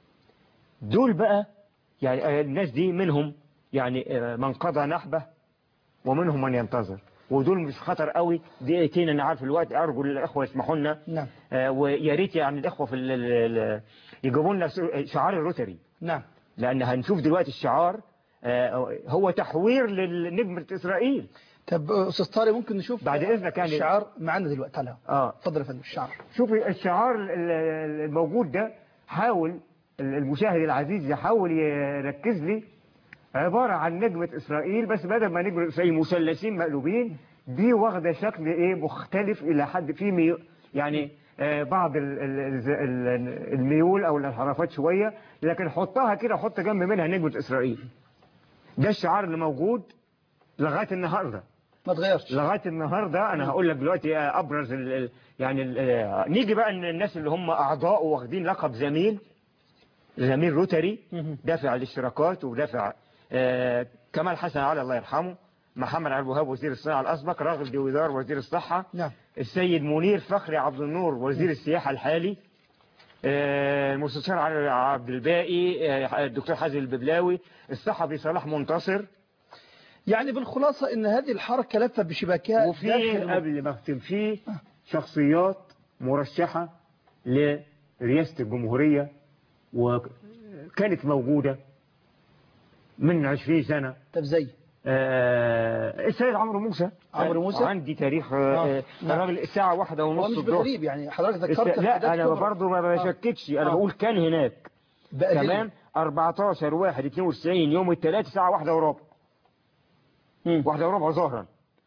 B: دول بقى يعني آه، الناس دي منهم يعني آه، من قضى نحبه ومنهم من ينتظر ودول مش خطر قوي دقيقتين انا عارف الوقت ارجو الاخوه يسمحوا لنا
A: نعم
B: آه، ويا ريت يعني الاخوه في ال- ال- ال- يجيبوا لنا شعار الروتري
A: نعم
B: لان هنشوف دلوقتي الشعار آه، هو تحوير لنجمه اسرائيل
A: طب استاذ طارق ممكن نشوف
B: بعد إذنك يعني-
A: الشعار معانا دلوقتي تعالى
B: اه
A: اتفضل يا فندم الشعار
B: شوفي الشعار ال- ال- الموجود ده حاول المشاهد العزيز يحاول يركز لي عبارة عن نجمة إسرائيل بس بدل ما نجمة إسرائيل مثلثين مقلوبين دي واخدة شكل إيه مختلف إلى حد فيه مي يعني آه، بعض ال- ال- ال- الميول أو الانحرافات شوية لكن حطها كده حط جنب منها نجمة إسرائيل ده الشعار اللي موجود لغاية النهارده
A: ما تغيرش
B: لغايه النهارده انا هقول لك دلوقتي ابرز ال ال يعني ال نيجي بقى ان الناس اللي هم اعضاء واخدين لقب زميل زميل روتري
A: مهم.
B: دافع الاشتراكات ودافع آه كمال حسن علي الله يرحمه محمد عبد الوهاب وزير الصناعه الاسبق راغب دويدار وزير الصحه
A: نعم
B: السيد منير فخري عبد النور وزير السياحه الحالي آه، المستشار علي عبد الباقي آه، الدكتور حازم الببلاوي الصحفي صلاح منتصر
A: يعني بالخلاصة ان هذه الحركة لفة بشباكها
B: وفي
A: داخل-
B: قبل ما اختم فيه شخصيات مرشحة لرئاسة الجمهورية وكانت موجودة من 20 سنة
A: طب زي
B: آه، السيد عمرو موسى
A: عمرو موسى؟
B: عندي تاريخ
A: آه،
B: آه،
A: نعم.
B: الراجل الساعة واحدة
A: هو
B: ونص
A: مش
B: الظهر
A: بالغريب يعني حضرتك
B: الس-
A: ذكرت
B: لا
A: أحداث
B: أنا
A: كبرى.
B: برضو ما بشككش أنا
A: آه.
B: بقول كان هناك
A: بأدلة.
B: تمام 14 واحد 92 يوم الثلاث الساعة واحدة وربع
A: مم.
B: واحدة وربع ظهرا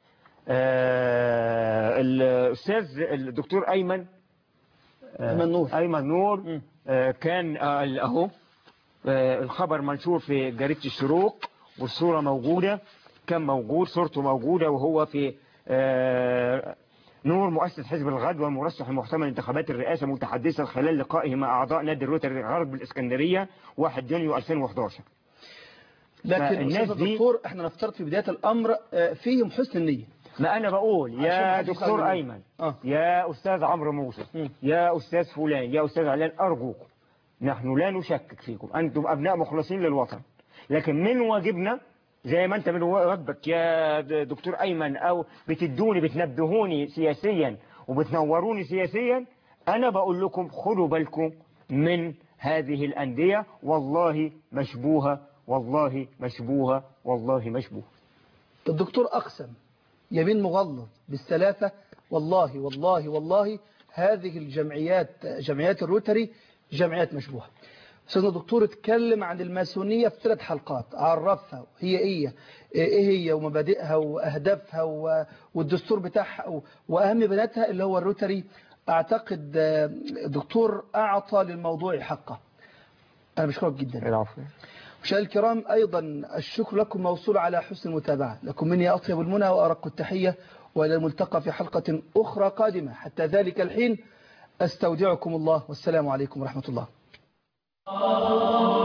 B: آه الأستاذ الدكتور أيمن آه،
A: أيمن نور.
B: أيمن نور
A: مم.
B: آه كان آه، أهو آه الخبر منشور في جريدة الشروق والصورة موجودة كان موجود صورته موجودة وهو في آه نور مؤسس حزب الغد والمرشح المحتمل لانتخابات الرئاسة متحدثا خلال لقائه مع أعضاء نادي الروتري غرب الإسكندرية 1 يونيو 2011
A: لكن
B: فالناس
A: أستاذ
B: دي-
A: الدكتور احنا نفترض في بداية الأمر آه، فيهم حسن النية
B: ما أنا بقول
A: عشان
B: يا
A: حديث
B: دكتور
A: عن-
B: أيمن
A: آه.
B: يا أستاذ عمرو موسى
A: مم.
B: يا أستاذ فلان يا أستاذ علان أرجوكم نحن لا نشكك فيكم أنتم أبناء مخلصين للوطن لكن من واجبنا زي ما انت من واجبك يا د- دكتور ايمن او بتدوني بتنبهوني سياسيا وبتنوروني سياسيا انا بقول لكم خدوا بالكم من هذه الانديه والله مشبوهه والله مشبوهه والله مشبوهه
A: الدكتور أقسم يمين مغلظ بالثلاثة والله والله والله هذه الجمعيات جمعيات الروتري جمعيات مشبوهة سيدنا الدكتور اتكلم عن الماسونية في ثلاث حلقات عرفها هي ايه ايه هي ومبادئها واهدافها و- والدستور بتاعها و- واهم بناتها اللي هو الروتري اعتقد آه، الدكتور اعطى للموضوع حقه انا بشكرك جدا
B: العفو
A: مشاهدينا الكرام أيضا الشكر لكم موصول على حسن المتابعة لكم مني أطيب المنى وأرق التحية وإلى الملتقى في حلقة أخرى قادمة حتى ذلك الحين أستودعكم الله والسلام عليكم ورحمة الله